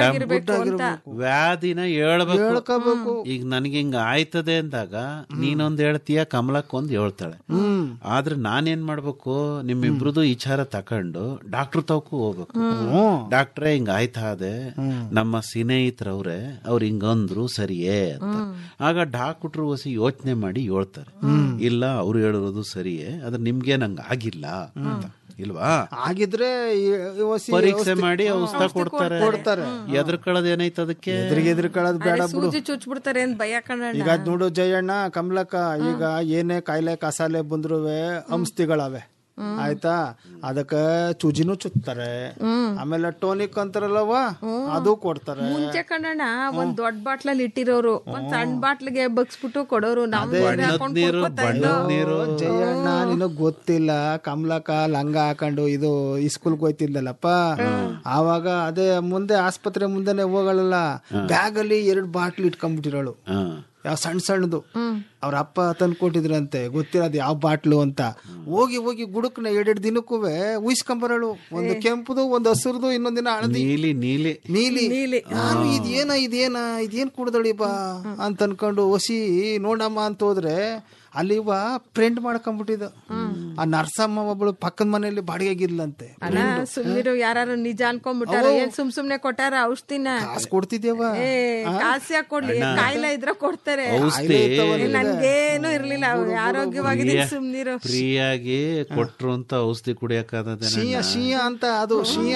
ವ್ಯಾಧಿನ ಹೇಳ್ಬೇಕು ಈಗ ನನಗೆ ಹಿಂಗ ಆಯ್ತದೆ ಅಂದಾಗ ನೀನೊಂದ್ ಹೇಳ್ತೀಯ ಕಮಲಕ್ ಒಂದ್ ಹೇಳ್ತಾಳೆ ಆದ್ರೆ ನಾನೇನ್ ಮಾಡ್ಬೇಕು ನಿಮ್ಮಿಬ್ರದು ವಿಚಾರ ತಕೊಂಡು ಡಾಕ್ಟರ್ ತವಕು ಹೋಗ್ಬೇಕು ಡಾಕ್ಟ್ರೇ ಹಿಂಗ ಆಯ್ತಾ ಅದೆ ನಮ್ಮ ಸ್ನೇಹಿತರವ್ರೆ ಅವ್ರು ಹಿಂಗಂದ್ರು ಸರಿಯೇ ಅಂತ ಆಗ ಡಾಕ್ಟ್ರು ಹೊಸಿ ಯೋಚನೆ ಮಾಡಿ ಹೇಳ್ತಾರೆ ಇಲ್ಲ ಅವ್ರು ಹೇಳಿರೋದು ಸರಿಯೇ ಆದ್ರೆ ನಿಮ್ಗೆ ನಂಗ ಆಗಿಲ್ಲ ಅಂತ ಇಲ್ವಾ ಆಗಿದ್ರೆ ಈ- ಈ ಹೊಸಿ ಪರೀಕ್ಷೆ ಮಾಡಿ ಔಷಧ ಕೊಡ್ತಾರೆ ಕೊಡ್ತಾರೆ. ಎದ್ರಕೊಳ್ಳೋದು ಏನೈತೆ ಅದಕ್ಕೆ ಎದುರಿಗೆ ಎದುರ್ಕೊಳ್ಳೋದು ಬೇಡ ಬಿಡು ಸೂಜಿ ಚುಚ್ಬಿಡ್ತಾರೆ ಅಂತ ಭಯ ಕಣ್ಣ ಈಗ ಅದ್ ನೋಡು ಜಯಣ್ಣ ಕಮಲಕ್ಕ ಈಗ ಏನೇ ಕಾಯಿಲೆ ಕಸಾಲೆ ಬಂದ್ರುವೆ ಔಷಧಿಗಳವೆ ಆಯ್ತಾ ಅದಕ್ಕ ಚುಜಿನೂ ಚುತ್ತಾರೆ ಆಮೇಲೆ ಟೋನಿಕ್ ಅಂತಾರಲ್ಲವ ಅದು ಕೊಡ್ತಾರೆ ಮುಂಚೆ ಕಣ್ಣಣ್ಣ ಒಂದ್ ದೊಡ್ಡ ಬಾಟ್ಲಲ್ಲಿ ಇಟ್ಟಿರೋರು ಒಂದ್ ಸಣ್ಣ ಬಾಟ್ಲಿಗೆ ಬಗ್ಸ್ಬಿಟ್ಟು ಕೊಡೋರು ನಾವು ಹಾಕೊಂಡ್ ನೀರು ಕುಡ್ಕೊತಾ ಇದ್ವು. ಬಣ್ಣದ ನೀರು ಜಯಣ್ಣ ನಿನಗ್ ಗೊತ್ತಿಲ್ಲ ಕಮಲಕ್ಕ ಲಂಗ ಹಾಕೊಂಡು ಇದು ಸ್ಕೂಲ್ಗೆ ಹೋಯ್ತಿದ್ದಲ್ಲಪ್ಪ ಆವಾಗ ಅದೇ ಮುಂದೆ ಆಸ್ಪತ್ರೆ ಮುಂದೆನೆ ಹೋಗಳಲ್ಲ ಬ್ಯಾಗ್ ಅಲ್ಲಿ ಎರಡು ಬಾಟ್ಲ್ ಇಟ್ಕೊಂಡ್ಬಿಟ್ಟಿರೋಳು ಹಾ. ಯಾವ ಸಣ್ಣ ಸಣ್ಣದು ಅವ್ರ ಅಪ್ಪ ತಂದು ಕೊಟ್ಟಿದ್ರಂತೆ ಗೊತ್ತಿರೋದು ಯಾವ ಬಾಟ್ಲು ಅಂತ ಹೋಗಿ ಹೋಗಿ ಗುಡುಕ್ನ ಎರಡೆರಡು ದಿನಕ್ಕೂ ಉಯಿಸ್ಕೊಂಬರಳು ಒಂದು ಕೆಂಪುದು ಒಂದು ಹಸಿರುದು ಇನ್ನೊಂದಿನ ಹಳದಿ ನೀಲಿ ನೀಲಿ ನೀಲಿ ನಾನು ಇದೇನ ಇದೇನ ಇದೇನ್ ಕುಡ್ದಳಿ ಬಾ ಅಂತ ಅನ್ಕೊಂಡು ಹೊಸಿ ನೋಡಮ್ಮ ಅಂತ ಹೋದ್ರೆ ಅಲ್ಲಿ ಇವ ಫ್ರೆಂಡ್ ಮಾಡ್ಕೊಂಡ್ಬಿಟ್ಟಿದ ಆ ನರ್ಸಮ್ಮ ಒಬ್ಳು ಪಕ್ಕದ ಮನೆಯಲ್ಲಿ ಬಾಡಿಗೆಗಿದ್ಲಂತೆ ಅಣ್ಣ ಸುಮ್ನಿರು ಯಾರು ನಿಜ ಅನ್ಕೊಂಡ್ಬಿಟ್ಟಾರ ಏನ್ ಸುಮ್ ಸುಮ್ನೆ ಕೊಟ್ಟಾರ ಔಷಧಿನ ಕಾಸು ಕೊಡ್ತಿದ್ದೇವ ಏ ಕಾಸಿ ಕೊಡ್ಲಿ ಕಾಯಿಲೆ ಇದ್ರ ಕೊಡ್ತಾರೆ ಔಷಧಿ ಏ, ನನ್ಗೇನು ಇರ್ಲಿಲ್ಲ ಅವ್ರು ಆರೋಗ್ಯವಾಗಿದ್ದೀನಿ ಸುಮ್ನಿರು ಫ್ರೀಯಾಗಿ ಕೊಟ್ರು ಅಂತ ಔಷಧಿ ಕುಡಿಯಕ್ಕಾಗದೆ ಶೀಯ ಶೀಯ ಅಂತ ಅದು ಶೀಯ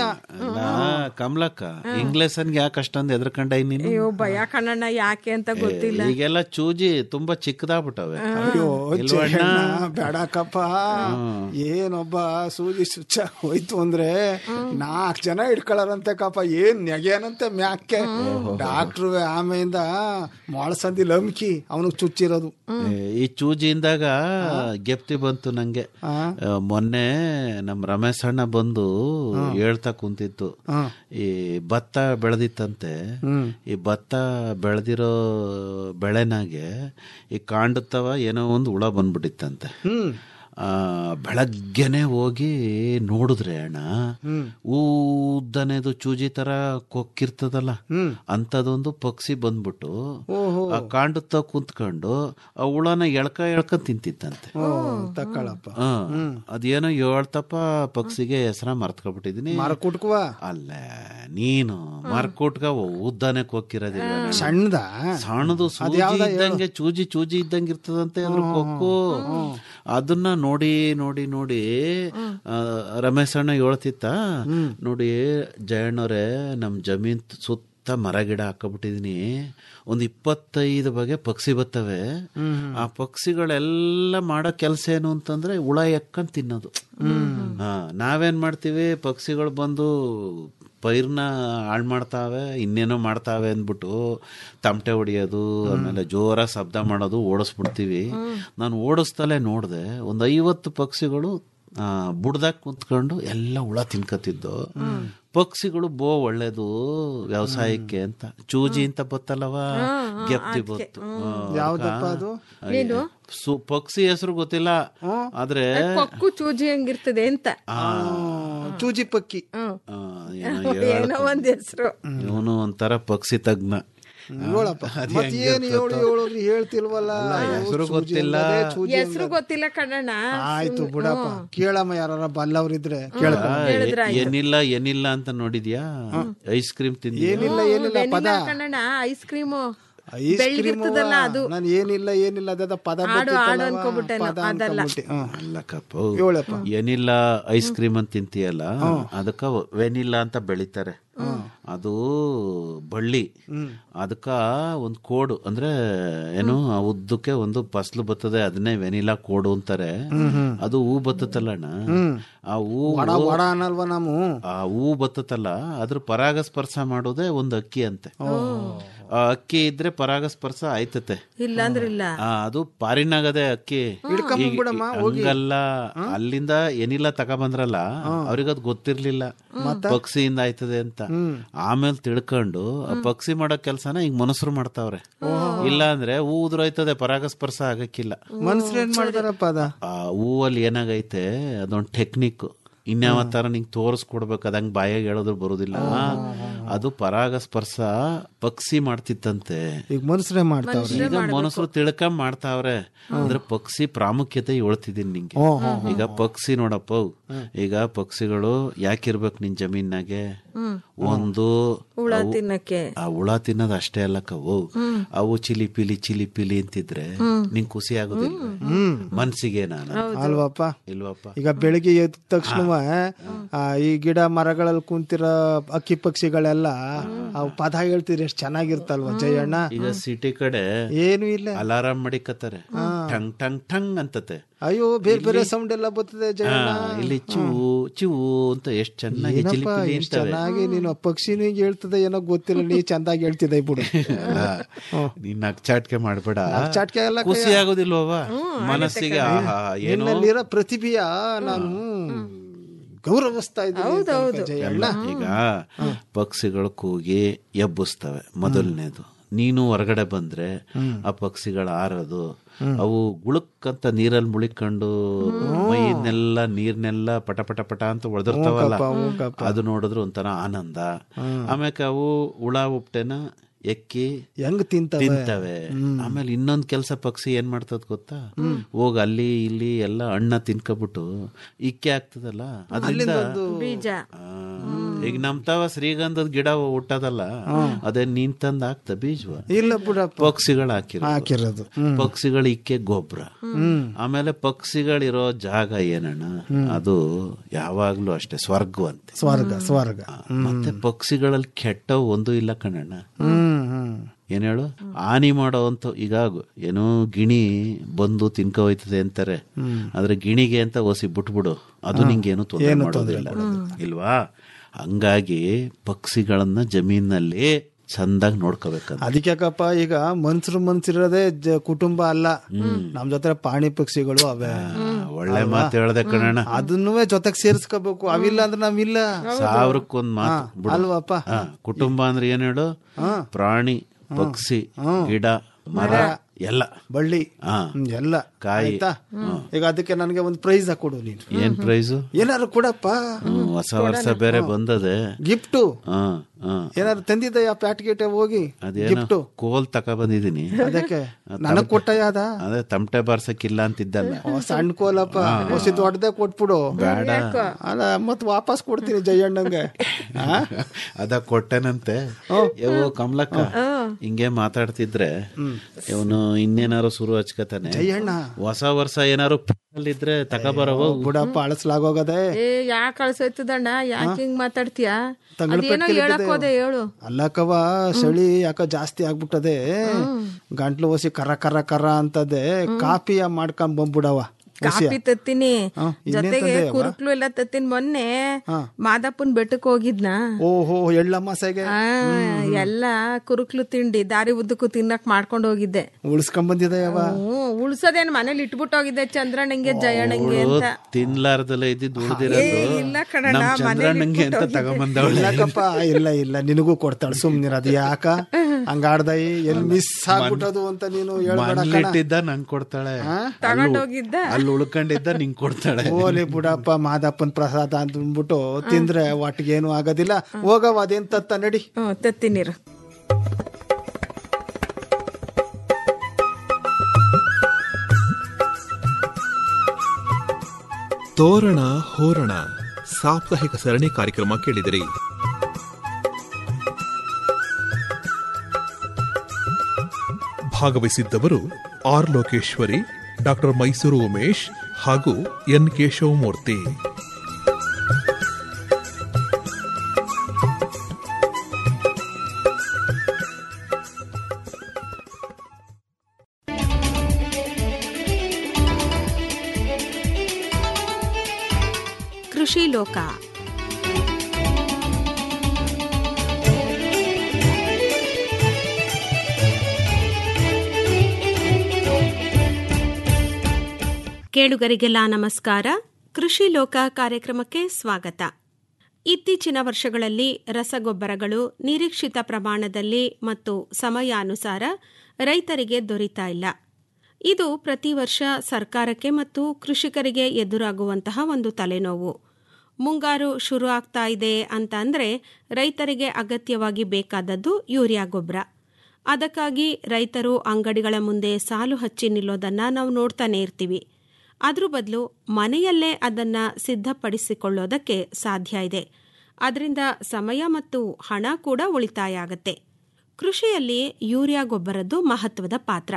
ಕಮಲಕ್ಕ ಇಂಗ್ಲೇಸನ್ಗೆ ಯಾಕೆ ಅಷ್ಟೊಂದು ಎದ್ರಕಂಡ ನೀನು ಅಯ್ಯೋ ಭಯ ಕಣ್ಣಣ್ಣ ಯಾಕೆ ಅಂತ ಗೊತ್ತಿಲ್ಲ ಈಗೆಲ್ಲ ಚೂಜಿ ತುಂಬಾ ಚಿಕ್ಕದಾಗ್ಬಿಟ್ಟವೆ ಅಯ್ಯೋ ಅಯ್ಯೋ ಇಲ್ವಣ್ಣ? ಜಯಣ್ಣ, ಬೇಡಕ್ಕಪ್ಪ ಏನೊಬ್ಬ ಸೂಜಿ ಸುಚ್ಚ ಹೋಯ್ತು ಅಂದ್ರೆ ನಾಲ್ಕು ಜನ ಇಟ್ಕೊಳ್ಳಾರಂತೆ ಕಪ್ಪ ಏನ್ ನೆಗೆಯನಂತೆ ಮ್ಯಾಕ್ಕೆ ಡಾಕ್ಟ್ರು ಆಮೆಯಿಂದ ಮೊಳಸಂದಿ ಲಮ್ಕಿ ಅವನಿಗೆ ಚುಚ್ಚಿರೋದು ಏ, ಈ ಚೂಜಿಯಿಂದಾಗ ಗೆಪ್ತಿ ಬಂತು ನಂಗೆ ಆ? ಆ, ಮೊನ್ನೆ ನಮ್ ರಮೇಶ್ ಅಣ್ಣ ಬಂದು ಹೇಳ್ತಾ ಕುಂತಿತ್ತು ಈ ಭತ್ತ ಬೆಳೆದಿತ್ತಂತೆ ಈ ಭತ್ತ ಬೆಳೆದಿರೋ ಬೆಳೆನಾಗೆ ಈ ಕಾಂಡುತ್ತವ ಏನೋ ಒಂದು ಹುಳ ಬಂದ್ಬಿಟ್ಟಿತ್ತಂತೆ ಆ, ಬೆಳಗ್ಗೆನೆ ಹೋಗಿ ನೋಡಿದ್ರೆ ಅಣ್ಣ ಉದ್ದನೆದು ಚೂಜಿ ತರ ಕೊಕ್ಕಿರ್ತದಲ್ಲ ಅಂತದೊಂದು ಪಕ್ಷಿ ಬಂದ್ಬಿಟ್ಟು ಆ ಕಾಂಡುತ್ತ ಕುಂತ್ಕೊಂಡು ಆ ಹುಳನ ಎಳ್ಕ ಎಳ್ಕ ತಿಂತಿತ್ತಂತೆ ಓ ತಕ್ಕಳಪ್ಪ ಹ. ಅದೇನೋ ಹೇಳ್ತಪ್ಪ ಪಕ್ಷಿಗೆ ಹೆಸರ ಮರ್ತ್ಕೊಬಿಟ್ಟಿದೀನಿ ಮರ ಕುಟ್ಕುವ ಅಲ್ಲ ನೀನು ಮರ್ಕೊಟ್ಗ ಉದ್ದಾನೆ ಕೊಕ್ಕಿರೋದಿಲ್ಲ ನಾನು. ಸಣ್ಣದ ಸಣ್ಣದು ಸೂಜಿ ಇದ್ದಂಗೆ ಚೂಜಿ ಚೂಜಿ ಇದ್ದಂಗೆ ಇರ್ತದಂತೆ ಅದ್ರ ಕೊಕ್ಕು ಅದನ್ನ ನೋಡಿ ನೋಡಿ ನೋಡಿ ಆ, ರಮೇಶ್ ಅಣ್ಣ ಹೇಳ್ತಿತ್ತ ನೋಡಿ ಜಯಣ್ಣವ್ರೆ ನಮ್ ಜಮೀನ್ ಸುತ್ತ ಮರ ಗಿಡ ಹಾಕಬಿಟ್ಟಿದೀನಿ ಒಂದ್ ಇಪ್ಪತ್ತೈದು ಬಗೆ ಪಕ್ಷಿ ಬರ್ತವೆ ಆ ಪಕ್ಷಿಗಳೆಲ್ಲ ಮಾಡೋ ಕೆಲಸ ಏನು ಅಂತಂದ್ರೆ ಹುಳ ಎಕ್ಕಂಡ್ ತಿನ್ನೋದು ಹಾ ನಾವೇನ್ ಮಾಡ್ತೀವಿ ಪಕ್ಷಿಗಳು ಬಂದು ಪೈರ್ನ ಹಾಳು ಮಾಡ್ತಾವೆ ಇನ್ನೇನೋ ಮಾಡ್ತಾವೆ ಅಂದ್ಬಿಟ್ಟು ತಮಟೆ ಹೊಡಿಯೋದು ಆಮೇಲೆ ಜೋರ ಶಬ್ದ ಮಾಡೋದು ಓಡಿಸ್ಬಿಡ್ತೀವಿ ನಾನು ಓಡಿಸ್ತಲೇ ನೋಡಿದೆ ಒಂದು ಐವತ್ತು ಪಕ್ಷಿಗಳು ಬುಡ್ದಾಗ ಕುಂತ್ಕೊಂಡು ಎಲ್ಲ ಹುಳ ತಿನ್ಕತಿದ್ದು ಪಕ್ಷಿಗಳು ಬೋ ಒಳ್ಳೇದು ವ್ಯವಸಾಯಕ್ಕೆ ಅಂತ ಚೂಜಿ ಅಂತ ಬತ್ತಲ್ಲವ ಗೆಪ್ತಿ ಬತ್ತು ಹಾ, ಯಾವ್ದಪ್ಪ ಅದು ಏನು? ಸು- ಪಕ್ಷಿ ಹೆಸರು ಗೊತ್ತಿಲ್ಲ ಆದ್ರೆ ಕೊಕ್ಕು ಚೂಜಿ ಹಂಗಿರ್ತದೆ ಅಂತ ಆ, ಚೂಜಿ ಪಕ್ಕಿ ಹ್ಮ್. ಆ, ಏನೋ ಏನೋ ಒಂದ್ ಹೆಸರು ಇವನು ಒಂಥರ ಪಕ್ಷಿ ತಜ್ಞ ಹೇಳಪ್ಪ ಮತ್ ಏನ್ ಹೇಳು ಹೇಳೋದ್ರಿ ಹೇಳ್ತಿಲ್ವಲ್ಲ ಹೆಸರು ಚೂಜಿ ಗೊತ್ತಿಲ್ಲ. ಅನ್ನೋದೇ ಚೂಜಿ ಹೆಸರು ಗೊತ್ತಿಲ್ಲ ಕಣ್ಣಣ್ಣ ಆಯ್ತು ಬಿಡಪ್ಪ ಕೇಳಮ್ಮ ಯಾರ ಬಲ್ಲವ್ರಿದ್ರೆ ಕೇಳ ಆ, ಏ- ಏನಿಲ್ಲ ಏನಿಲ್ಲ ಅಂತ ನೋಡಿದ್ಯಾ ಐಸ್ ಕ್ರೀಮ್ ತಿಂದಿ ಏನಿಲ್ಲ ಏನಿಲ್ಲ ಪದ ಕಣ್ಣಣ್ಣ ಐಸ್ ಕ್ರೀಮು ಐಸ್ ಕ್ರೀಮ್ ಬೆಳ್ಳಗಿರ್ತದಲ್ಲ ಅದು ನಾನು ಏನಿಲ್ಲ ಏನಿಲ್ಲ ಅದ ಪದ ಆಡು ಬರ್ತಿತ್ತಲ್ಲವ, ಆಡು ಅನ್ಕೊಬಿಟ್ಟೆ ಪದ ನಾನು, ಅದಲ್ಲ. ಅನ್ಕೊಂಬಿಟ್ಟೆ. ಹ್ಮ್. ಅಲ್ಲಕ್ಕಪ್ಪ ಹೇಳಪ್ಪ ಏನಿಲ್ಲ ಐಸ್ ಕ್ರೀಮ್ ಅಂತ ತಿಂತೀಯಲ್ಲ ಅದಕ್ಕ ವೆನಿಲ್ಲಾ ಅಂತ ಬೆಳಿತಾರೆ ಅದು ಬಳ್ಳಿ ಅದಕ್ಕ ಒಂದು ಕೋಡು ಅಂದ್ರೆ ಏನು ಆ ಉದ್ದಕ್ಕೆ ಒಂದು ಫಸ್ಲು ಬರ್ತದೆ ಅದನ್ನೇ ವೆನಿಲಾ ಕೋಡು ಅಂತಾರೆ ಅದು ಹೂ ಬತ್ತತಲ್ಲ ಅಣ್ಣ ಆ ಹೂ ವಡ ವಡ ಅನ್ನಲ್ವ ನಾವು ಆ ಹೂ ಬತ್ತತಲ್ಲ ಅದ್ರ ಪರಾಗಸ್ಪರ್ಶ ಮಾಡೋದೇ ಒಂದು ಅಕ್ಕಿ ಅಂತೆ ಆ ಅಕ್ಕಿ ಇದ್ರೆ ಪರಾಗಸ್ಪರ್ಶ ಆಯ್ತತೆ ಇಲ್ಲ ಅಂದ್ರೆ ಇಲ್ಲ ಆ, ಅದು ಪಾರಿನಾಗದೆ ಅಕ್ಕಿ ಈಗ- ಹಂಗಲ್ಲ ಅಲ್ಲಿಂದ ಏನಿಲ್ಲ ತಗೊಬಂದ್ರಲ್ಲ ಅವ್ರಿಗದ್ ಗೊತ್ತಿರ್ಲಿಲ್ಲ ಪಕ್ಷಿಯಿಂದ ಆಯ್ತದೆ ಅಂತ ಆಮೇಲೆ ತಿಳ್ಕೊಂಡು ಆ ಪಕ್ಷಿ ಮಾಡೋ ಕೆಲ್ಸನ ಈಗ ಮನುಷ್ಯರು ಮಾಡ್ತಾವ್ರೆ ಇಲ್ಲ ಅಂದ್ರೆ ಹೂ ಉದುರೋಯ್ತದೆ ಪರಾಗಸ್ಪರ್ಶ ಆಗಕ್ಕಿಲ್ಲ ಮನ್ಸ್ರು ಏನ್ ಮಾಡ್ತಾರಪ್ಪ ಅದ ಆ ಹೂವಲ್ಲಿ ಏನಾಗೈತೆ ಅದೊಂದು ಟೆಕ್ನಿಕ್ ಇನ್ಯಾವ ತರ ನಿಂಗೆ ತೋರಿಸ್ಕೊಡ್ಬೇಕು ಅದಂಗ್ ಬಾಯಾಗ ಹೇಳೋದ್ರು ಬರೋದಿಲ್ಲ ಅದು ಪರಾಗಸ್ಪರ್ಶ ಪಕ್ಷಿ ಮಾಡ್ತಿತ್ತಂತೆ ಈಗ ಮನ್ಸ್ರೇ ಮಾಡ್ತಾವ್ರಿ ಈಗ ಮನುಷ್ಯರು ತಿಳ್ಕೊಂಡ್ ಮಾಡ್ತಾವ್ರೆ ಅಂದ್ರೆ ಪಕ್ಷಿ ಪ್ರಾಮುಖ್ಯತೆ ಹೇಳ್ತಿದ್ದೀನಿ ನಿಂಗೆ ಈಗ ಪಕ್ಷಿ ನೋಡಪ್ಪ ಈಗ ಪಕ್ಷಿಗಳು ಯಾಕಿರ್ಬೇಕು ನಿನ್ ಜಮೀನಾಗೆ ಒಂದು ಹುಳ ಅವು- ತಿನ್ನಕ್ಕೆ ಆ ಹುಳ ತಿನ್ನೋದು ಅಷ್ಟೇ ಅಲ್ಲ ಕವು ಅವು ಚಿಲಿ ಪಿಲಿ ಚಿಲಿ ಪಿಲಿ ಅಂತಿದ್ರೆ ನಿಂಗ್ ಖುಷಿ ಆಗುದಿಲ್ಲ ಮನ್ಸಿಗೆ ನಾನು ಅಲ್ವಪ್ಪ ಇಲ್ವಪ್ಪ ಈಗ ಬೆಳಿಗ್ಗೆ ಎದ್ದ ತಕ್ಷಣ ಈ ಗಿಡ ಮರಗಳಲ್ಲಿ ಕುಂತಿರೋ ಅಕ್ಕಿ ಪಕ್ಷಿಗಳೆಲ್ಲ ಅವು ಪದ ಹೇಳ್ತಿದ್ರೆ ಎಷ್ಟು ಚೆನ್ನಾಗಿರ್ತಲ್ವ ಜಯಣ್ಣ ಈಗ ಸಿಟಿ ಕಡೆ ಏನು ಇಲ್ಲ ಅಲಾರಾಮ್ ಮಡಿಕತ್ತಾರೆ ಟಂಗ್ ಟಂಗ್ ಟಂಗ್ ಅಂತತೆ ಅಯ್ಯೋ ಬೇರೆ ಬೇರೆ ಸೌಂಡ್ ಎಲ್ಲ ಬರ್ತದೆ ಹಾ, ಜಯಣ್ಣ ಇಲ್ಲಿ ಚಿವು ಚಿವು ಅಂತ ಎಷ್ಟ್ ಚೆನ್ನಾಗಿ ಚಿಲಿ ಏನಪ್ಪ ಪಿಲಿ ಇಷ್ಟ್ ಇರ್ತವೆ ಚೆನ್ನಾಗಿ ನೀನು ಪಕ್ಷಿನೂ ಹೇಳ್ತದೆ ಏನೋ ಗೊತ್ತಿಲ್ಲ ನೀ ಚಂದಾಗಿ ಹೇಳ್ತಿದ್ದೆ ಬಿಡು ನೀನ್ ನಗ್ಚಾಟ್ಕೆ ಮಾಡ್ಬೇಡ ನಗ್ಚಾಟ್ಕೆ ಎಲ್ಲ ಕಯ್ಯ. ಖುಷಿ ಆಗೋದಿಲ್ವವ ಮನಸ್ಸಿಗೆ ಆಹಾ ಏನೋ ನಿನ್ನಲ್ಲಿರೋ ಪ್ರತಿಭೆಯ ನಾನು ಗೌರವಿಸ್ತಾ ಇದ್ದೀನಿ ಜಯಣ್ಣ ಈಗ ಪಕ್ಷಿಗಳು ಕೂಗಿ ಎಬ್ಬಿಸ್ತವೆ ಮೊದಲನೇದು ನೀನು ಹೊರಗಡೆ ಬಂದ್ರೆ ಆ ಪಕ್ಷಿಗಳ ಆರೋದು ಅವು ಗುಳುಕ್ ಅಂತ ನೀರಲ್ಲಿ ಮುಳಿಕೊಂಡು ಮೈನೆಲ್ಲ ನೀರ್ನೆಲ್ಲ ಪಟ ಪಟ ಪಟ ಅಂತ ಹೊಡೆದಿರ್ತಾವಲ್ಲ ಅದು ನೋಡಿದ್ರೆ ಒಂಥರ ಆನಂದ ಆಮ್ಯಾಕೆ ಅವು ಹುಳ ಉಪ್ಟೆನ ಎಕ್ಕಿ ಹೆಂಗ್ ತಿಂತವೆ ತಿಂತವೆ ಆಮೇಲೆ ಇನ್ನೊಂದ್ ಕೆಲ್ಸ ಪಕ್ಷಿ ಏನ್ ಮಾಡ್ತದ ಗೊತ್ತಾ ಹೋಗ್ ಅಲ್ಲಿ ಇಲ್ಲಿ ಎಲ್ಲ ಹಣ್ಣ ತಿನ್ಕೊಬಿಟ್ಟು ಇಕ್ಕೆ ಆಗ್ತದಲ್ಲ ಅದರಿಂದ ಬೀಜ ಆ, ಈಗ ನಮ್ ತಾವ ಶ್ರೀಗಂಧದ ಗಿಡ ಹುಟ್ಟದಲ್ಲ ಅದೇ ನೀನ್ ತಂದ್ ಹಾಕ್ತ ಬೀಜವ ಇಲ್ಲ ಬಿಡಪ್ಪ ಪಕ್ಷಿಗಳು ಹಾಕಿರೋ ಹಾಕಿರೋದು ಪಕ್ಷಿಗಳ ಇಕ್ಕೆ ಗೊಬ್ಬರ ಆಮೇಲೆ ಪಕ್ಷಿಗಳಿರೋ ಜಾಗ ಏನಣ್ಣ ಅದು ಯಾವಾಗ್ಲೂ ಅಷ್ಟೇ ಸ್ವರ್ಗವಂತೆ ಸ್ವರ್ಗ ಸ್ವರ್ಗ ಮತ್ತೆ ಪಕ್ಷಿಗಳಲ್ಲಿ ಕೆಟ್ಟ ಒಂದು ಇಲ್ಲ ಕಣಣ್ಣ ಹ್ಮ್ ಹ್ಮ್ ಏನ್ ಹೇಳು ಹಾನಿ ಮಾಡೋವಂತ ಈಗ ಏನೋ ಗಿಣಿ ಬಂದು ತಿನ್ಕೊ ಹೋಯ್ತದೆ ಅಂತಾರೆ ಆದ್ರೆ ಗಿಣಿಗೆ ಅಂತ ಒಸಿ ಬಿಟ್ಬಿಡು ಅದು ನಿಂಗೇನು ತೊಂದರೆ ಮಾಡೋದಿಲ್ಲ ಇಲ್ವಾ ಹಂಗಾಗಿ ಪಕ್ಷಿಗಳನ್ನ ಜಮೀನಲ್ಲಿ ಚಂದಾಗಿ ನೋಡ್ಕೋಬೇಕಂತ ಅದಕ್ಯಾಕಪ್ಪ ಈಗ ಮನ್ಸರು ಮನ್ಸಿರೋದೇ ಜ- ಕುಟುಂಬ ಅಲ್ಲ ನಮ್ ಜೊತೆ ಪ್ರಾಣಿ ಪಕ್ಷಿಗಳು ಅವೇ ಒಳ್ಳೆ ಮಾತು ಹೇಳ್ದೆ ಕಣಣ್ಣ ಅದನ್ನೂ ಜೊತೆಗೆ ಸೇರಿಸ್ಕೋಬೇಕು ಅವಿಲ್ಲ ಅಂದ್ರೆ ನಾವಿಲ್ಲ ಸಾವಿರಕ್ಕೊಂದ್ ಮಾತು ಬಿಡು. ಅಲ್ವಪ್ಪ ಹಾ, ಕುಟುಂಬ ಅಂದ್ರೆ ಏನ್ ಹೇಳು ಪ್ರಾಣಿ ಪಕ್ಷಿ ಗಿಡ ಮರ ಎಲ್ಲ ಬಳ್ಳಿ ಹಾ ಹ್ಮ್, ಎಲ್ಲ ಕಾಯಿ. ಆಯ್ತಾ ಈಗ ಅದಕ್ಕೆ ನನಗೆ ಒಂದು ಪ್ರೈಸ್ ಕೊಡು ನೀನು ಏನ್ ಪ್ರೈಸು ಏನಾರು ಕೊಡಪ್ಪ ಹೊಸ ವರ್ಷ ಬೇರೆ ಬಂದದೆ ಗಿಫ್ಟು ಹಾ ಹಾ ಏನಾರು ತಂದಿದ್ದಯ್ಯ ಪ್ಯಾಟ್ ಗೇಟೆ ಹೋಗಿ ಅದೇನೋ ಗಿಫ್ಟು ಕೋಲ್ ತಕ ಬಂದಿದೀನಿ ಅದಕ್ಕೆ ನನಗ್ ಕೊಟ್ಟಯ್ಯ ಅದ ಅದೇ ತಮಟೆ ಬಾರ್ಸಕ್ಕಿಲ್ಲ ಅಂತಿದ್ದಲ್ಲ ಓ, ಸಣ್ಣ ಕೋಲಪ್ಪ ಹೊಸಿ ದೊಡ್ಡದೇ ಕೊಟ್ಬಿಡು ಬೇಡ ಅಲ್ಲ ಮತ್ ವಾಪಸ್ ಕೊಡ್ತೀನಿ ಜಯಣ್ಣಂಗೆ ಆ? ಅದ ಕೊಟ್ಟೆನಂತೆ ಯೋ ಕಮಲಕ್ಕ ಹಿಂಗೆ ಮಾತಾಡ್ತಿದ್ರೆ ಇವನು ಇನ್ನೇನಾರು ಶುರು ಹಚ್ಕತಾನೆ ಜಯಣ್ಣ ಹೊಸ ವರ್ಷ ಏನಾರು ಇದ್ರೆ ತಗೊಬರವು ಬುಡಪ್ಪ ಅಳಸ್ಲಾಗೋಗದೆ ಏ ಯಾಕೆ ಕಳ್ಸೋಯ್ತದಣ್ಣ ಯಾಕೆ ಹಿಂಗ್ ಮಾತಾಡ್ತೀಯ ತಂಗಳ ಅದೇನೋ ಪೆಟ್ಟಿಗೆ ಹೇಳಕ್ ಇದ್ದದೆ. ಹೋದೆ ಹೇಳು ಅಲ್ಲಕ್ಕವ ಚಳಿ ಯಾಕ ಜಾಸ್ತಿ ಆಗ್ಬಿಟ್ಟದೆ ಗಂಟ್ಲು ಹೊಸಿ ಕರ ಕರ ಕರ ಅಂತದೆ ಕಾಪಿಯ ಮಾಡ್ಕೊಂಡ್ ಬಂದ್ಬಿಡವ ಕಾಪಿ ತತ್ತೀನಿ ಹಾ, ಇನ್ನೇನ್ ಜೊತೆಗೆ ತಂದೆ ಅವ್ವ? ಕುರುಕ್ಲು ಎಲ್ಲ ತತ್ತೀನಿ ಮೊನ್ನೆ ಮಾದಪ್ಪನ್ ಬೆಟ್ಟಕ್ ಹೋಗಿದ್ನ ಓಹೋ ಎಳ್ಳ ಮಸೆಗೆ ಆ, ಎಲ್ಲ ಕುರುಕ್ಲು ತಿಂಡಿ ದಾರಿ ಉದ್ದಕ್ಕೂ ತಿನ್ನಕ್ ಮಾಡ್ಕೊಂಡ್ ಹೋಗಿದ್ದೆ ಉಳಿಸ್ಕೊಂಡ್ ಬಂದಿದೆಯವ ಹ್ಮ್ ಉಳ್ಸೋದೇನ್ ಮನೇಲಿ ಇಟ್ಬಿಟ್ಟು ಹೋಗಿದ್ದೆ ಚಂದ್ರಣ್ಣಂಗೆ ಜಯಣ್ಣಂಗೆ ಅಂತ ತಿನ್ಲಾರ್ದಲ್ಲ ಇದ್ದಿದ್ದು ಉಳಿದಿರೋದು ಇಲ್ಲ ಕಣಣ್ಣ, ನಮ್ ಮನೇಲಿ ಚಂದ್ರಣ್ಣಂಗೆ ಅಂತ ಇಟ್ಬಿಟ್ಟು ತಗೊಂಬಂದವಳೆ ಇಲ್ಲಕ್ಕಪ್ಪ ಇಲ್ಲ ಇಲ್ಲ ನಿನಗೂ ಕೊಡ್ತಾಳೆ ಸುಮ್ನಿರದು ಯಾಕ ಹಂಗಾಡ್ದೈ ಎಲ್ಲಿ ಮಿಸ್ ಆಗ್ಬಿಟ್ಟದು ಅಂತ ನೀನು ಹೇಳ್ಬೇಡ ಕಣ ಮನೇಲಿಟ್ಟಿದ್ದ ನಂಗ್ ಕೊಡ್ತಾಳೆ ತಗೊಂಡೋಗಿದ್ದ ಅಲ್ಲಿ ಉಳ್ಕೊಂಡಿದ್ದ ನಿಂಗ್ ಕೊಡ್ತಾಳೆ ಓಲಿ ಬುಡಪ್ಪ ಮಾದಪ್ಪನ್ ಪ್ರಸಾದ ಅಂತ ಅಂದ್ಬಿಟ್ಟು ತಿಂದ್ರೆ ಒಟ್ಟಿಗೆ ಏನು ಆಗೋದಿಲ್ಲ ಹೋಗವ ಅದೇನ್ ತತ್ತ ನಡಿ ಹ್ಮ್ ತತ್ತೀನಿರು ತೋರಣ ಹೋರಣ ಸಾಪ್ತಾಹಿಕ ಸರಣಿ ಕಾರ್ಯಕ್ರಮ ಕೇಳಿದಿರಿ ಭಾಗವಹಿಸಿದ್ದವರು ಆರ್ ಲೋಕೇಶ್ವರಿ ಡಾಕ್ಟರ್ ಮೈಸೂರು ಉಮೇಶ್ ಹಾಗೂ ಎನ್ ಕೇಶವಮೂರ್ತಿ ಕೃಷಿ ಲೋಕ ಕೇಳುಗರಿಗೆಲ್ಲ ನಮಸ್ಕಾರ ಕೃಷಿ ಲೋಕ ಕಾರ್ಯಕ್ರಮಕ್ಕೆ ಸ್ವಾಗತ ಇತ್ತೀಚಿನ ವರ್ಷಗಳಲ್ಲಿ ರಸಗೊಬ್ಬರಗಳು ನಿರೀಕ್ಷಿತ ಪ್ರಮಾಣದಲ್ಲಿ ಮತ್ತು ಸಮಯಾನುಸಾರ ರೈತರಿಗೆ ದೊರೀತಾ ಇಲ್ಲ ಇದು ಪ್ರತಿ ವರ್ಷ ಸರ್ಕಾರಕ್ಕೆ ಮತ್ತು ಕೃಷಿಕರಿಗೆ ಎದುರಾಗುವಂತಹ ಒಂದು ತಲೆನೋವು ಮುಂಗಾರು ಶುರು ಆಗ್ತಾ ಇದೆ ಅಂತ ಅಂದರೆ ರೈತರಿಗೆ ಅಗತ್ಯವಾಗಿ ಬೇಕಾದದ್ದು ಯೂರಿಯಾ ಗೊಬ್ಬರ ಅದಕ್ಕಾಗಿ ರೈತರು ಅಂಗಡಿಗಳ ಮುಂದೆ ಸಾಲು ಹಚ್ಚಿ ನಿಲ್ಲೋದನ್ನು ನಾವು ನೋಡ್ತಾನೆ ಇರ್ತೀವಿ ಅದ್ರ ಬದಲು ಮನೆಯಲ್ಲೇ ಅದನ್ನು ಸಿದ್ಧಪಡಿಸಿಕೊಳ್ಳೋದಕ್ಕೆ ಸಾಧ್ಯ ಇದೆ ಅದರಿಂದ ಸಮಯ ಮತ್ತು ಹಣ ಕೂಡ ಉಳಿತಾಯ ಆಗತ್ತೆ ಕೃಷಿಯಲ್ಲಿ ಯೂರಿಯಾ ಗೊಬ್ಬರದ್ದು ಮಹತ್ವದ ಪಾತ್ರ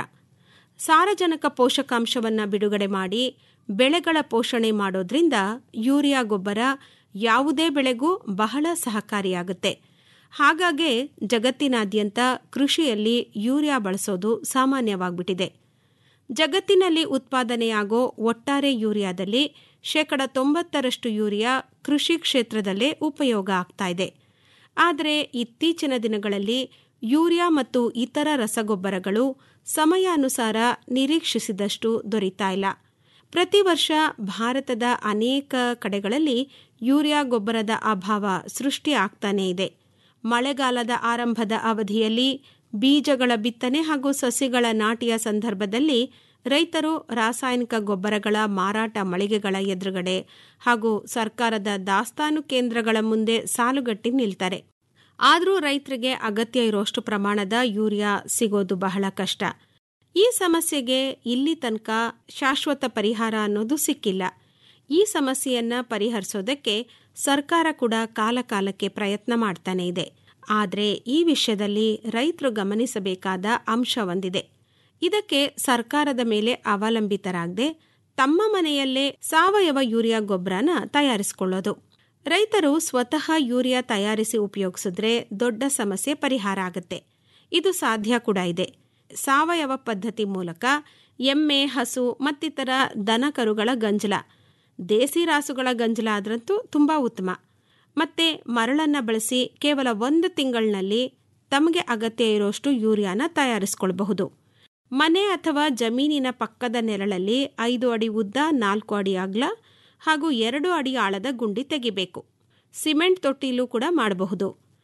ಸಾರಜನಕ ಪೋಷಕಾಂಶವನ್ನು ಬಿಡುಗಡೆ ಮಾಡಿ ಬೆಳೆಗಳ ಪೋಷಣೆ ಮಾಡೋದ್ರಿಂದ ಯೂರಿಯಾ ಗೊಬ್ಬರ ಯಾವುದೇ ಬೆಳೆಗೂ ಬಹಳ ಸಹಕಾರಿಯಾಗುತ್ತೆ ಹಾಗಾಗೇ ಜಗತ್ತಿನಾದ್ಯಂತ ಕೃಷಿಯಲ್ಲಿ ಯೂರಿಯಾ ಬಳಸೋದು ಸಾಮಾನ್ಯವಾಗ್ಬಿಟ್ಟಿದೆ ಜಗತ್ತಿನಲ್ಲಿ ಉತ್ಪಾದನೆಯಾಗೋ ಒಟ್ಟಾರೆ ಯೂರಿಯಾದಲ್ಲಿ ಶೇಕಡ ತೊಂಬತ್ತರಷ್ಟು ಯೂರಿಯಾ ಕೃಷಿ ಕ್ಷೇತ್ರದಲ್ಲೇ ಉಪಯೋಗ ಆಗ್ತಾ ಇದೆ ಆದರೆ ಇತ್ತೀಚಿನ ದಿನಗಳಲ್ಲಿ ಯೂರಿಯಾ ಮತ್ತು ಇತರ ರಸಗೊಬ್ಬರಗಳು ಸಮಯಾನುಸಾರ ನಿರೀಕ್ಷಿಸಿದಷ್ಟು ದೊರೀತಾ ಇಲ್ಲ ಪ್ರತಿ ವರ್ಷ ಭಾರತದ ಅನೇಕ ಕಡೆಗಳಲ್ಲಿ ಯೂರಿಯಾ ಗೊಬ್ಬರದ ಅಭಾವ ಸೃಷ್ಟಿ ಆಗ್ತಾನೇ ಇದೆ ಮಳೆಗಾಲದ ಆರಂಭದ ಅವಧಿಯಲ್ಲಿ ಬೀಜಗಳ ಬಿತ್ತನೆ ಹಾಗೂ ಸಸಿಗಳ ನಾಟಿಯ ಸಂದರ್ಭದಲ್ಲಿ ರೈತರು ರಾಸಾಯನಿಕ ಗೊಬ್ಬರಗಳ ಮಾರಾಟ ಮಳಿಗೆಗಳ ಎದುರುಗಡೆ ಹಾಗೂ ಸರ್ಕಾರದ ದಾಸ್ತಾನು ಕೇಂದ್ರಗಳ ಮುಂದೆ ಸಾಲುಗಟ್ಟಿ ನಿಲ್ತಾರೆ ಆದರೂ ರೈತರಿಗೆ ಅಗತ್ಯ ಇರೋಷ್ಟು ಪ್ರಮಾಣದ ಯೂರಿಯಾ ಸಿಗೋದು ಬಹಳ ಕಷ್ಟ ಈ ಸಮಸ್ಯೆಗೆ ಇಲ್ಲಿ ತನಕ ಶಾಶ್ವತ ಪರಿಹಾರ ಅನ್ನೋದು ಸಿಕ್ಕಿಲ್ಲ ಈ ಸಮಸ್ಯೆಯನ್ನ ಪರಿಹರಿಸೋದಕ್ಕೆ ಸರ್ಕಾರ ಕೂಡ ಕಾಲಕಾಲಕ್ಕೆ ಪ್ರಯತ್ನ ಮಾಡ್ತಾನೆ ಇದೆ ಆದರೆ ಈ ವಿಷಯದಲ್ಲಿ ರೈತರು ಗಮನಿಸಬೇಕಾದ ಅಂಶ ಒಂದಿದೆ ಇದಕ್ಕೆ ಸರ್ಕಾರದ ಮೇಲೆ ಅವಲಂಬಿತರಾಗದೆ ತಮ್ಮ ಮನೆಯಲ್ಲೇ ಸಾವಯವ ಯೂರಿಯಾ ಗೊಬ್ಬರನ ತಯಾರಿಸಿಕೊಳ್ಳೋದು ರೈತರು ಸ್ವತಃ ಯೂರಿಯಾ ತಯಾರಿಸಿ ಉಪಯೋಗಿಸಿದ್ರೆ ದೊಡ್ಡ ಸಮಸ್ಯೆ ಪರಿಹಾರ ಆಗುತ್ತೆ ಇದು ಸಾಧ್ಯ ಕೂಡ ಇದೆ ಸಾವಯವ ಪದ್ಧತಿ ಮೂಲಕ ಎಮ್ಮೆ ಹಸು ಮತ್ತಿತರ ದನ ಕರುಗಳ ಗಂಜಲ ದೇಸಿ ರಾಸುಗಳ ಗಂಜಲ ಆದ್ರಂತೂ ತುಂಬ ಉತ್ತಮ ಮತ್ತೆ ಮರಳನ್ನು ಬಳಸಿ ಕೇವಲ ಒಂದು ತಿಂಗಳಿನಲ್ಲಿ ತಮಗೆ ಅಗತ್ಯ ಇರುವಷ್ಟು ಯೂರಿಯಾನ ತಯಾರಿಸಿಕೊಳ್ಬಹುದು ಮನೆ ಅಥವಾ ಜಮೀನಿನ ಪಕ್ಕದ ನೆರಳಲ್ಲಿ ಐದು ಅಡಿ ಉದ್ದ ನಾಲ್ಕು ಅಡಿ ಅಗಲ ಹಾಗೂ ಎರಡು ಅಡಿ ಆಳದ ಗುಂಡಿ ತೆಗಿಬೇಕು ಸಿಮೆಂಟ್ ತೊಟ್ಟಿಲೂ ಕೂಡ ಮಾಡಬಹುದು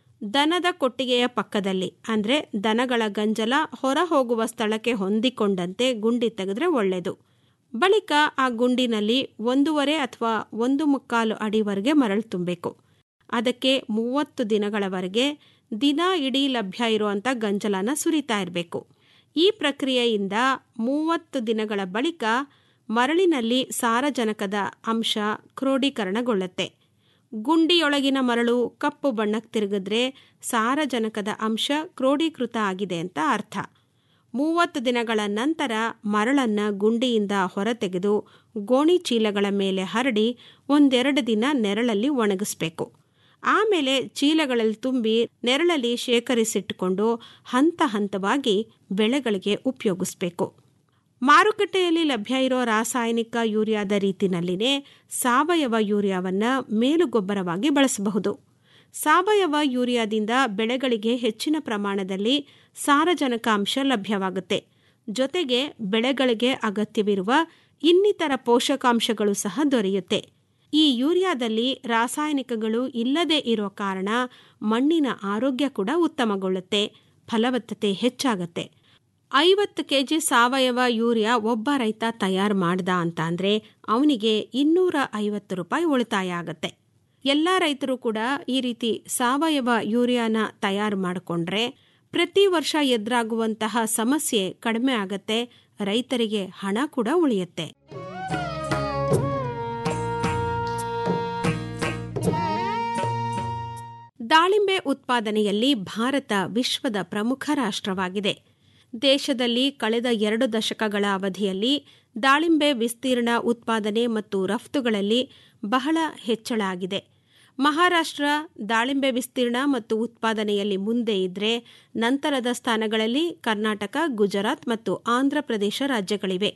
ದನದ ಕೊಟ್ಟಿಗೆಯ ಪಕ್ಕದಲ್ಲಿ ಅಂದರೆ ದನಗಳ ಗಂಜಲ ಹೊರ ಹೋಗುವ ಸ್ಥಳಕ್ಕೆ ಹೊಂದಿಕೊಂಡಂತೆ ಗುಂಡಿ ತೆಗೆದ್ರೆ ಒಳ್ಳೆಯದು ಬಳಿಕ ಆ ಗುಂಡಿನಲ್ಲಿ ಒಂದೂವರೆ ಅಥವಾ ಒಂದು ಮುಕ್ಕಾಲು ಅಡಿವರೆಗೆ ಮರಳು ತುಂಬಬೇಕು ಅದಕ್ಕೆ ಮೂವತ್ತು ದಿನಗಳವರೆಗೆ ದಿನ ಇಡೀ ಲಭ್ಯ ಇರುವಂಥ ಗಂಜಲನ ಸುರಿತಾ ಇರಬೇಕು ಈ ಪ್ರಕ್ರಿಯೆಯಿಂದ ಮೂವತ್ತು ದಿನಗಳ ಬಳಿಕ ಮರಳಿನಲ್ಲಿ ಸಾರಜನಕದ ಅಂಶ ಕ್ರೋಢೀಕರಣಗೊಳ್ಳುತ್ತೆ ಗುಂಡಿಯೊಳಗಿನ ಮರಳು ಕಪ್ಪು ಬಣ್ಣಕ್ಕೆ ತಿರುಗಿದ್ರೆ ಸಾರಜನಕದ ಅಂಶ ಕ್ರೋಢೀಕೃತ ಆಗಿದೆ ಅಂತ ಅರ್ಥ ಮೂವತ್ತು ದಿನಗಳ ನಂತರ ಮರಳನ್ನು ಗುಂಡಿಯಿಂದ ಹೊರತೆಗೆದು ಗೋಣಿ ಚೀಲಗಳ ಮೇಲೆ ಹರಡಿ ಒಂದೆರಡು ದಿನ ನೆರಳಲ್ಲಿ ಒಣಗಿಸ್ಬೇಕು ಆಮೇಲೆ ಚೀಲಗಳಲ್ಲಿ ತುಂಬಿ ನೆರಳಲ್ಲಿ ಶೇಖರಿಸಿಟ್ಟುಕೊಂಡು ಹಂತ ಹಂತವಾಗಿ ಬೆಳೆಗಳಿಗೆ ಉಪಯೋಗಿಸ್ಬೇಕು ಮಾರುಕಟ್ಟೆಯಲ್ಲಿ ಲಭ್ಯ ಇರೋ ರಾಸಾಯನಿಕ ಯೂರಿಯಾದ ರೀತಿನಲ್ಲಿನೇ ಸಾವಯವ ಯೂರಿಯಾವನ್ನು ಮೇಲುಗೊಬ್ಬರವಾಗಿ ಬಳಸಬಹುದು ಸಾವಯವ ಯೂರಿಯಾದಿಂದ ಬೆಳೆಗಳಿಗೆ ಹೆಚ್ಚಿನ ಪ್ರಮಾಣದಲ್ಲಿ ಸಾರಜನಕ ಅಂಶ ಲಭ್ಯವಾಗುತ್ತೆ ಜೊತೆಗೆ ಬೆಳೆಗಳಿಗೆ ಅಗತ್ಯವಿರುವ ಇನ್ನಿತರ ಪೋಷಕಾಂಶಗಳು ಸಹ ದೊರೆಯುತ್ತೆ ಈ ಯೂರಿಯಾದಲ್ಲಿ ರಾಸಾಯನಿಕಗಳು ಇಲ್ಲದೆ ಇರೋ ಕಾರಣ ಮಣ್ಣಿನ ಆರೋಗ್ಯ ಕೂಡ ಉತ್ತಮಗೊಳ್ಳುತ್ತೆ ಫಲವತ್ತತೆ ಹೆಚ್ಚಾಗತ್ತೆ ಐವತ್ತು ಕೆ ಜಿ ಸಾವಯವ ಯೂರಿಯಾ ಒಬ್ಬ ರೈತ ತಯಾರು ಮಾಡ್ದ ಅಂತ ಅಂದರೆ ಅವನಿಗೆ ಇನ್ನೂರ ಐವತ್ತು ರೂಪಾಯಿ ಉಳಿತಾಯ ಆಗತ್ತೆ ಎಲ್ಲ ರೈತರು ಕೂಡ ಈ ರೀತಿ ಸಾವಯವ ಯೂರಿಯಾನ ತಯಾರು ಮಾಡಿಕೊಂಡ್ರೆ ಪ್ರತಿ ವರ್ಷ ಎದುರಾಗುವಂತಹ ಸಮಸ್ಯೆ ಕಡಿಮೆ ಆಗತ್ತೆ ರೈತರಿಗೆ ಹಣ ಕೂಡ ಉಳಿಯುತ್ತೆ ದಾಳಿಂಬೆ ಉತ್ಪಾದನೆಯಲ್ಲಿ ಭಾರತ ವಿಶ್ವದ ಪ್ರಮುಖ ರಾಷ್ಟ್ರವಾಗಿದೆ ದೇಶದಲ್ಲಿ ಕಳೆದ ಎರಡು ದಶಕಗಳ ಅವಧಿಯಲ್ಲಿ ದಾಳಿಂಬೆ ವಿಸ್ತೀರ್ಣ ಉತ್ಪಾದನೆ ಮತ್ತು ರಫ್ತುಗಳಲ್ಲಿ ಬಹಳ ಹೆಚ್ಚಳ ಆಗಿದೆ ಮಹಾರಾಷ್ಟ್ರ ದಾಳಿಂಬೆ ವಿಸ್ತೀರ್ಣ ಮತ್ತು ಉತ್ಪಾದನೆಯಲ್ಲಿ ಮುಂದೆ ಇದ್ರೆ ನಂತರದ ಸ್ಥಾನಗಳಲ್ಲಿ ಕರ್ನಾಟಕ ಗುಜರಾತ್ ಮತ್ತು ಆಂಧ್ರಪ್ರದೇಶ ರಾಜ್ಯಗಳಿವೆ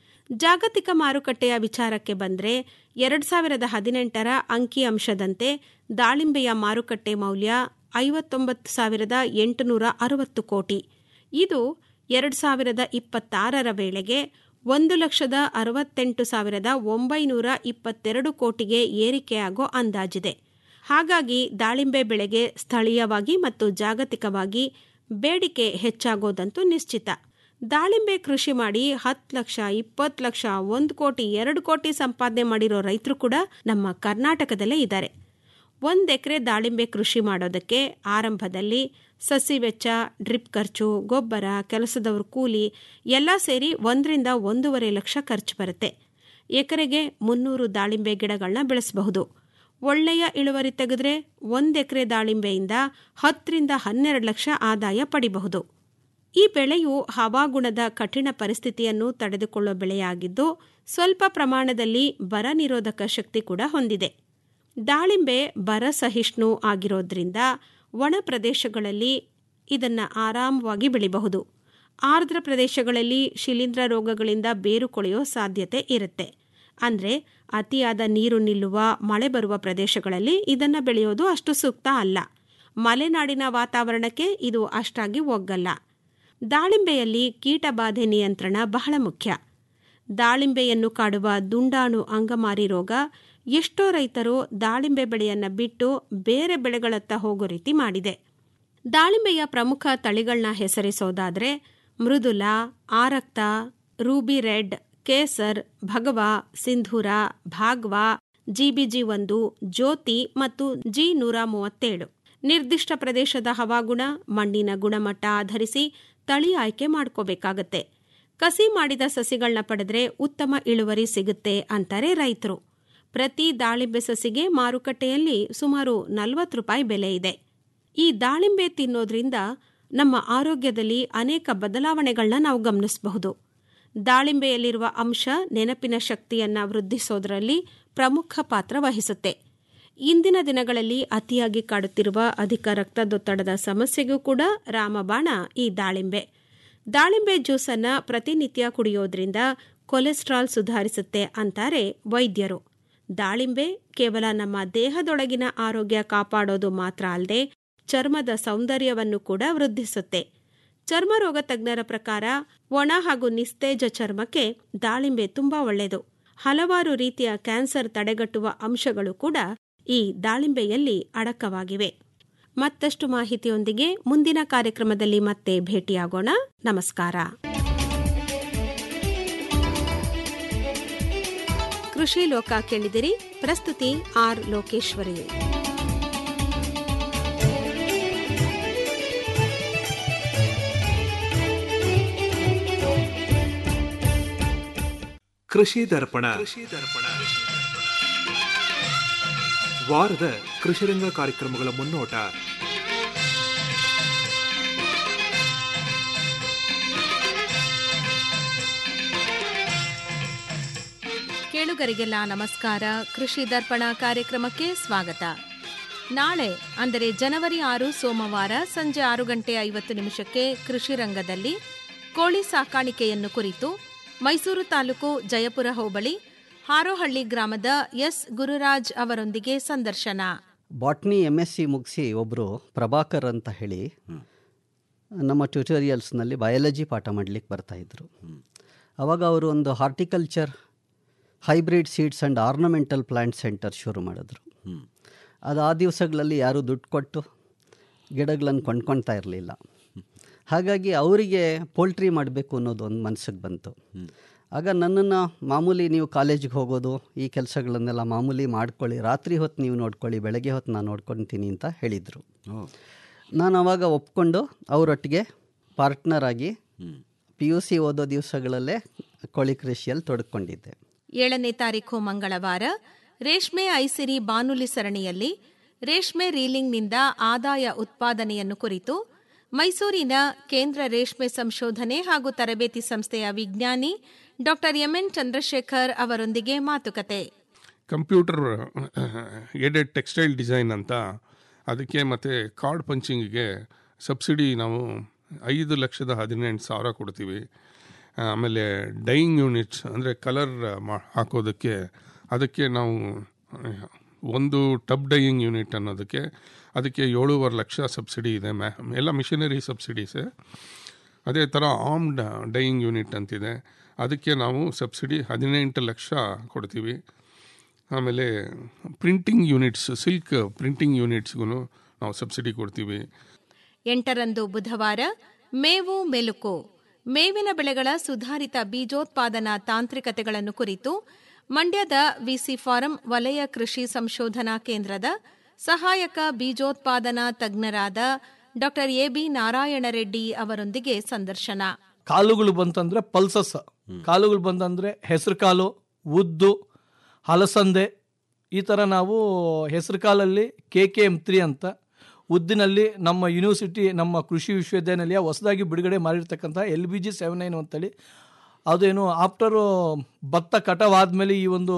ಜಾಗತಿಕ ಮಾರುಕಟ್ಟೆಯ ವಿಚಾರಕ್ಕೆ ಬಂದರೆ ಎರಡು ಸಾವಿರದ ಹದಿನೆಂಟರ ಅಂಕಿಅಂಶದಂತೆ ದಾಳಿಂಬೆಯ ಮಾರುಕಟ್ಟೆ ಮೌಲ್ಯ ಐವತ್ತೊಂಬತ್ತು ಸಾವಿರದ ಎಂಟುನೂರ ಅರವತ್ತು ಕೋಟಿ ಇದು ಎರಡು ಸಾವಿರದ ಇಪ್ಪತ್ತಾರರ ವೇಳೆಗೆ ಒಂದು ಲಕ್ಷದ ಅರವತ್ತೆಂಟು ಸಾವಿರದ ಒಂಬೈನೂರ ಇಪ್ಪತ್ತೆರಡು ಕೋಟಿಗೆ ಏರಿಕೆಯಾಗೋ ಅಂದಾಜಿದೆ ಹಾಗಾಗಿ ದಾಳಿಂಬೆ ಬೆಳೆಗೆ ಸ್ಥಳೀಯವಾಗಿ ಮತ್ತು ಜಾಗತಿಕವಾಗಿ ಬೇಡಿಕೆ ಹೆಚ್ಚಾಗೋದಂತೂ ನಿಶ್ಚಿತ ದಾಳಿಂಬೆ ಕೃಷಿ ಮಾಡಿ ಹತ್ತು ಲಕ್ಷ ಇಪ್ಪತ್ತು ಲಕ್ಷ ಒಂದು ಕೋಟಿ ಎರಡು ಕೋಟಿ ಸಂಪಾದನೆ ಮಾಡಿರೋ ರೈತರು ಕೂಡ ನಮ್ಮ ಕರ್ನಾಟಕದಲ್ಲೇ ಇದ್ದಾರೆ ಒಂದು ಎಕರೆ ದಾಳಿಂಬೆ ಕೃಷಿ ಮಾಡೋದಕ್ಕೆ ಆರಂಭದಲ್ಲಿ ಸಸಿ ವೆಚ್ಚ ಡ್ರಿಪ್ ಖರ್ಚು ಗೊಬ್ಬರ ಕೆಲಸದವ್ರ ಕೂಲಿ ಎಲ್ಲ ಸೇರಿ ಒಂದರಿಂದ ಒಂದೂವರೆ ಲಕ್ಷ ಖರ್ಚು ಬರುತ್ತೆ ಎಕರೆಗೆ ಮುನ್ನೂರು ದಾಳಿಂಬೆ ಗಿಡಗಳನ್ನ ಬೆಳೆಸಬಹುದು ಒಳ್ಳೆಯ ಇಳುವರಿ ತೆಗೆದ್ರೆ ಒಂದು ಎಕರೆ ದಾಳಿಂಬೆಯಿಂದ ಹತ್ತರಿಂದ ಹನ್ನೆರಡು ಲಕ್ಷ ಆದಾಯ ಪಡಿಬಹುದು ಈ ಬೆಳೆಯು ಹವಾಗುಣದ ಕಠಿಣ ಪರಿಸ್ಥಿತಿಯನ್ನು ತಡೆದುಕೊಳ್ಳುವ ಬೆಳೆಯಾಗಿದ್ದು ಸ್ವಲ್ಪ ಪ್ರಮಾಣದಲ್ಲಿ ಬರ ನಿರೋಧಕ ಶಕ್ತಿ ಕೂಡ ಹೊಂದಿದೆ ದಾಳಿಂಬೆ ಬರ ಸಹಿಷ್ಣು ಆಗಿರೋದ್ರಿಂದ ಒಣ ಪ್ರದೇಶಗಳಲ್ಲಿ ಇದನ್ನು ಆರಾಮವಾಗಿ ಬೆಳಿಬಹುದು ಆರ್ದ್ರ ಪ್ರದೇಶಗಳಲ್ಲಿ ಶಿಲೀಂಧ್ರ ರೋಗಗಳಿಂದ ಬೇರು ಕೊಳೆಯೋ ಸಾಧ್ಯತೆ ಇರುತ್ತೆ ಅಂದರೆ ಅತಿಯಾದ ನೀರು ನಿಲ್ಲುವ ಮಳೆ ಬರುವ ಪ್ರದೇಶಗಳಲ್ಲಿ ಇದನ್ನು ಬೆಳೆಯೋದು ಅಷ್ಟು ಸೂಕ್ತ ಅಲ್ಲ ಮಲೆನಾಡಿನ ವಾತಾವರಣಕ್ಕೆ ಇದು ಅಷ್ಟಾಗಿ ಒಗ್ಗಲ್ಲ ದಾಳಿಂಬೆಯಲ್ಲಿ ಕೀಟಬಾಧೆ ನಿಯಂತ್ರಣ ಬಹಳ ಮುಖ್ಯ ದಾಳಿಂಬೆಯನ್ನು ಕಾಡುವ ದುಂಡಾಣು ಅಂಗಮಾರಿ ರೋಗ ಎಷ್ಟೋ ರೈತರು ದಾಳಿಂಬೆ ಬೆಳೆಯನ್ನು ಬಿಟ್ಟು ಬೇರೆ ಬೆಳೆಗಳತ್ತ ಹೋಗೋ ರೀತಿ ಮಾಡಿದೆ ದಾಳಿಂಬೆಯ ಪ್ರಮುಖ ತಳಿಗಳನ್ನ ಹೆಸರಿಸೋದಾದರೆ Mridula Arakta ruby red Kesar Bhagwa Sindhura Bhagwa GBG ಒಂದು ಜ್ಯೋತಿ ಮತ್ತು ಜಿ ನೂರ ಮೂವತ್ತೇಳು ನಿರ್ದಿಷ್ಟ ಪ್ರದೇಶದ ಹವಾಗುಣ ಮಣ್ಣಿನ ಗುಣಮಟ್ಟ ಆಧರಿಸಿ ತಳಿ ಆಯ್ಕೆ ಮಾಡ್ಕೋಬೇಕಾಗತ್ತೆ ಕಸಿ ಮಾಡಿದ ಸಸಿಗಳನ್ನ ಪಡೆದ್ರೆ ಉತ್ತಮ ಇಳುವರಿ ಸಿಗುತ್ತೆ ಅಂತಾರೆ ರೈತರು ಪ್ರತಿ ದಾಳಿಂಬೆ ಸಸಿಗೆ ಮಾರುಕಟ್ಟೆಯಲ್ಲಿ ಸುಮಾರು ನಲವತ್ತು ರೂಪಾಯಿ ಬೆಲೆ ಇದೆ ಈ ದಾಳಿಂಬೆ ತಿನ್ನೋದ್ರಿಂದ ನಮ್ಮ ಆರೋಗ್ಯದಲ್ಲಿ ಅನೇಕ ಬದಲಾವಣೆಗಳನ್ನ ನಾವು ಗಮನಿಸಬಹುದು ದಾಳಿಂಬೆಯಲ್ಲಿರುವ ಅಂಶ ನೆನಪಿನ ಶಕ್ತಿಯನ್ನ ವೃದ್ಧಿಸೋದ್ರಲ್ಲಿ ಪ್ರಮುಖ ಪಾತ್ರ ವಹಿಸುತ್ತೆ ಇಂದಿನ ದಿನಗಳಲ್ಲಿ ಅತಿಯಾಗಿ ಕಾಡುತ್ತಿರುವ ಅಧಿಕ ರಕ್ತದೊತ್ತಡದ ಸಮಸ್ಯೆಗೂ ಕೂಡ ರಾಮಬಾಣ ಈ ದಾಳಿಂಬೆ ದಾಳಿಂಬೆ ಜ್ಯೂಸನ್ನ ಪ್ರತಿನಿತ್ಯ ಕುಡಿಯೋದ್ರಿಂದ ಕೊಲೆಸ್ಟ್ರಾಲ್ ಸುಧಾರಿಸುತ್ತೆ ಅಂತಾರೆ ವೈದ್ಯರು ದಾಳಿಂಬೆ ಕೇವಲ ನಮ್ಮ ದೇಹದೊಳಗಿನ ಆರೋಗ್ಯ ಕಾಪಾಡೋದು ಮಾತ್ರ ಅಲ್ಲದೆ ಚರ್ಮದ ಸೌಂದರ್ಯವನ್ನು ಕೂಡ ವೃದ್ಧಿಸುತ್ತೆ ಚರ್ಮರೋಗ ತಜ್ಞರ ಪ್ರಕಾರ ಒಣ ಹಾಗೂ ನಿಸ್ತೇಜ ಚರ್ಮಕ್ಕೆ ದಾಳಿಂಬೆ ತುಂಬಾ ಒಳ್ಳೆಯದು ಹಲವಾರು ರೀತಿಯ ಕ್ಯಾನ್ಸರ್ ತಡೆಗಟ್ಟುವ ಅಂಶಗಳು ಕೂಡ ಈ ದಾಳಿಂಬೆಯಲ್ಲಿ ಅಡಕವಾಗಿವೆ ಮತ್ತಷ್ಟು ಮಾಹಿತಿಯೊಂದಿಗೆ ಮುಂದಿನ ಕಾರ್ಯಕ್ರಮದಲ್ಲಿ ಮತ್ತೆ ಭೇಟಿಯಾಗೋಣ ನಮಸ್ಕಾರ ಕೃಷಿ ಲೋಕ ಕೇಳಿದಿರಿ ಪ್ರಸ್ತುತಿ ಆರ್ ಲೋಕೇಶ್ವರಿ ಕೃಷಿ ದರ್ಪಣ ವಾರದ ಕೃಷಿರಂಗ ಕಾರ್ಯಕ್ರಮಗಳ ಮುನ್ನೋಟ ಕೇಳುಗರಿಗೆಲ್ಲ ನಮಸ್ಕಾರ ಕೃಷಿ ದರ್ಪಣ ಕಾರ್ಯಕ್ರಮಕ್ಕೆ ಸ್ವಾಗತ ನಾಳೆ ಅಂದರೆ ಜನವರಿ ಆರು ಸೋಮವಾರ ಸಂಜೆ ಆರು ಗಂಟೆ ಐವತ್ತು ನಿಮಿಷಕ್ಕೆ ಕೃಷಿ ರಂಗದಲ್ಲಿ ಕೋಳಿ ಸಾಕಾಣಿಕೆಯನ್ನು ಕುರಿತು ಮೈಸೂರು ತಾಲೂಕು ಜಯಪುರ ಹೋಬಳಿ ಹಾರೋಹಳ್ಳಿ ಗ್ರಾಮದ ಎಸ್ ಗುರುರಾಜ್ ಅವರೊಂದಿಗೆ ಸಂದರ್ಶನ ಬಾಟ್ನಿ ಎಮ್ ಎಸ್ ಸಿ ಮುಗಿಸಿ ಒಬ್ಬರು ಪ್ರಭಾಕರ್ ಅಂತ ಹೇಳಿ ನಮ್ಮ ಟ್ಯೂಟೋರಿಯಲ್ಸ್ನಲ್ಲಿ ಬಯಾಲಜಿ ಪಾಠ ಮಾಡಲಿಕ್ಕೆ ಬರ್ತಾಯಿದ್ರು ಅವಾಗ ಅವರು ಒಂದು horticulture hybrid seeds and ornamental plant centre ಶುರು ಮಾಡಿದ್ರು ಅದು ಆ ದಿವಸಗಳಲ್ಲಿ ಯಾರೂ ದುಡ್ಡು ಕೊಟ್ಟು ಗಿಡಗಳನ್ನು ಕೊಂಡ್ಕೊಳ್ತಾ ಇರಲಿಲ್ಲ ಹಾಗಾಗಿ ಅವರಿಗೆ ಪೋಲ್ಟ್ರಿ ಮಾಡಬೇಕು ಅನ್ನೋದು ಒಂದು ಮನಸ್ಸಿಗೆ ಬಂತು ಆಗ ನನ್ನನ್ನು ಮಾಮೂಲಿ ನೀವು ಕಾಲೇಜಿಗೆ ಹೋಗೋದು ಈ ಕೆಲಸಗಳನ್ನೆಲ್ಲ ಮಾಮೂಲಿ ಮಾಡ್ಕೊಳ್ಳಿ ರಾತ್ರಿ ಹೊತ್ತು ನೀವು ನೋಡ್ಕೊಳ್ಳಿ ಬೆಳಗ್ಗೆ ಹೊತ್ತು ನಾನು ನೋಡ್ಕೊತೀನಿ ಅಂತ ಹೇಳಿದರು ನಾನು ಅವಾಗ ಒಪ್ಕೊಂಡು ಅವರೊಟ್ಟಿಗೆ ಪಾರ್ಟ್ನರ್ ಆಗಿ ಪಿ ಯು ಸಿ ಓದೋ ದಿವಸಗಳಲ್ಲೇ ಕೋಳಿ ಕೃಷಿಯಲ್ಲಿ ತೊಡ್ಕೊಂಡಿದ್ದೆ ಏಳನೇ ತಾರೀಖು ಮಂಗಳವಾರ ರೇಷ್ಮೆ ಐಸಿರಿ ಬಾನುಲಿ ಸರಣಿಯಲ್ಲಿ ರೇಷ್ಮೆ ರೀಲಿಂಗ್ನಿಂದ ಆದಾಯ ಉತ್ಪಾದನೆಯನ್ನು ಕುರಿತು ಮೈಸೂರಿನ ಕೇಂದ್ರ ರೇಷ್ಮೆ ಸಂಶೋಧನೆ ಹಾಗೂ ತರಬೇತಿ ಸಂಸ್ಥೆಯ ವಿಜ್ಞಾನಿ ಡಾಕ್ಟರ್ ಎಂಎನ್ ಚಂದ್ರಶೇಖರ್ ಅವರೊಂದಿಗೆ ಮಾತುಕತೆ ಕಂಪ್ಯೂಟರ್ ಏಡೆಡ್ ಟೆಕ್ಸ್ಟೈಲ್ ಡಿಸೈನ್ ಅಂತ ಅದಕ್ಕೆ ಮತ್ತು ಕಾರ್ಡ್ ಪಂಚಿಂಗಿಗೆ ಸಬ್ಸಿಡಿ ನಾವು ಐದು ಲಕ್ಷದ ಹದಿನೆಂಟು ಸಾವಿರ ಕೊಡ್ತೀವಿ ಆಮೇಲೆ ಡೈಯಿಂಗ್ ಯೂನಿಟ್ಸ್ ಅಂದರೆ ಕಲರ್ ಮಾ ಹಾಕೋದಕ್ಕೆ ಅದಕ್ಕೆ ನಾವು ಒಂದು ಟಬ್ ಡೈಯಿಂಗ್ ಯೂನಿಟ್ ಅನ್ನೋದಕ್ಕೆ ಅದಕ್ಕೆ ಏಳೂವರೆ ಲಕ್ಷ ಸಬ್ಸಿಡಿ ಇದೆ ಮ್ಯಾ ಎಲ್ಲ ಮಿಷನರಿ ಸಬ್ಸಿಡೀಸೇ ಅದೇ ಥರ ಆರ್ಮ್ಡ್ ಡೈಯಿಂಗ್ ಯೂನಿಟ್ ಅಂತಿದೆ ಅದಕ್ಕೆ ನಾವು ಸಬ್ಸಿಡಿ ಹದಿನೆಂಟು ಲಕ್ಷ ಕೊಡ್ತೀವಿ ಆಮೇಲೆ ಪ್ರಿಂಟಿಂಗ್ ಯೂನಿಟ್ಸ್ ಸಿಲ್ಕ್ ಪ್ರಿಂಟಿಂಗ್ ಯೂನಿಟ್ಸ್ಗೂ ನಾವು ಸಬ್ಸಿಡಿ ಕೊಡ್ತೀವಿ ಎಂಟರಂದು ಬುಧವಾರ ಮೇವು ಮೆಲುಕು ಮೇವಿನ ಬೆಳೆಗಳ ಸುಧಾರಿತ ಬೀಜೋತ್ಪಾದನಾ ತಾಂತ್ರಿಕತೆಗಳನ್ನು ಕುರಿತು ಮಂಡ್ಯದ ವಿಸಿ ಫಾರಂ ವಲಯ ಕೃಷಿ ಸಂಶೋಧನಾ ಕೇಂದ್ರದ ಸಹಾಯಕ ಬೀಜೋತ್ಪಾದನಾ ತಜ್ಞರಾದ ಡಾಕ್ಟರ್ ಎಬಿ ನಾರಾಯಣ ರೆಡ್ಡಿ ಅವರೊಂದಿಗೆ ಸಂದರ್ಶನ ಕಾಲುಗಳು ಬಂತಂದ್ರೆ ಪಲ್ಸಸ್ ಕಾಲುಗಳು ಬಂತಂದ್ರೆ ಹೆಸರು ಕಾಲು ಉದ್ದು ಹಲಸಂದೆ ಈ ಥರ ನಾವು ಹೆಸರು ಕಾಲಲ್ಲಿ ಕೆ ಕೆ ಎಮ್ ತ್ರೀ ಅಂತ ಉದ್ದಿನಲ್ಲಿ ನಮ್ಮ ಯೂನಿವರ್ಸಿಟಿ ನಮ್ಮ ಕೃಷಿ ವಿಶ್ವವಿದ್ಯಾನಿಲಯ ಹೊಸದಾಗಿ ಬಿಡುಗಡೆ ಮಾಡಿರ್ತಕ್ಕಂಥ L B G seven nine ಅಂತೇಳಿ ಅದೇನು ಆಫ್ಟರು ಭತ್ತ ಕಟಾವಾದ್ಮೇಲೆ ಈ ಒಂದು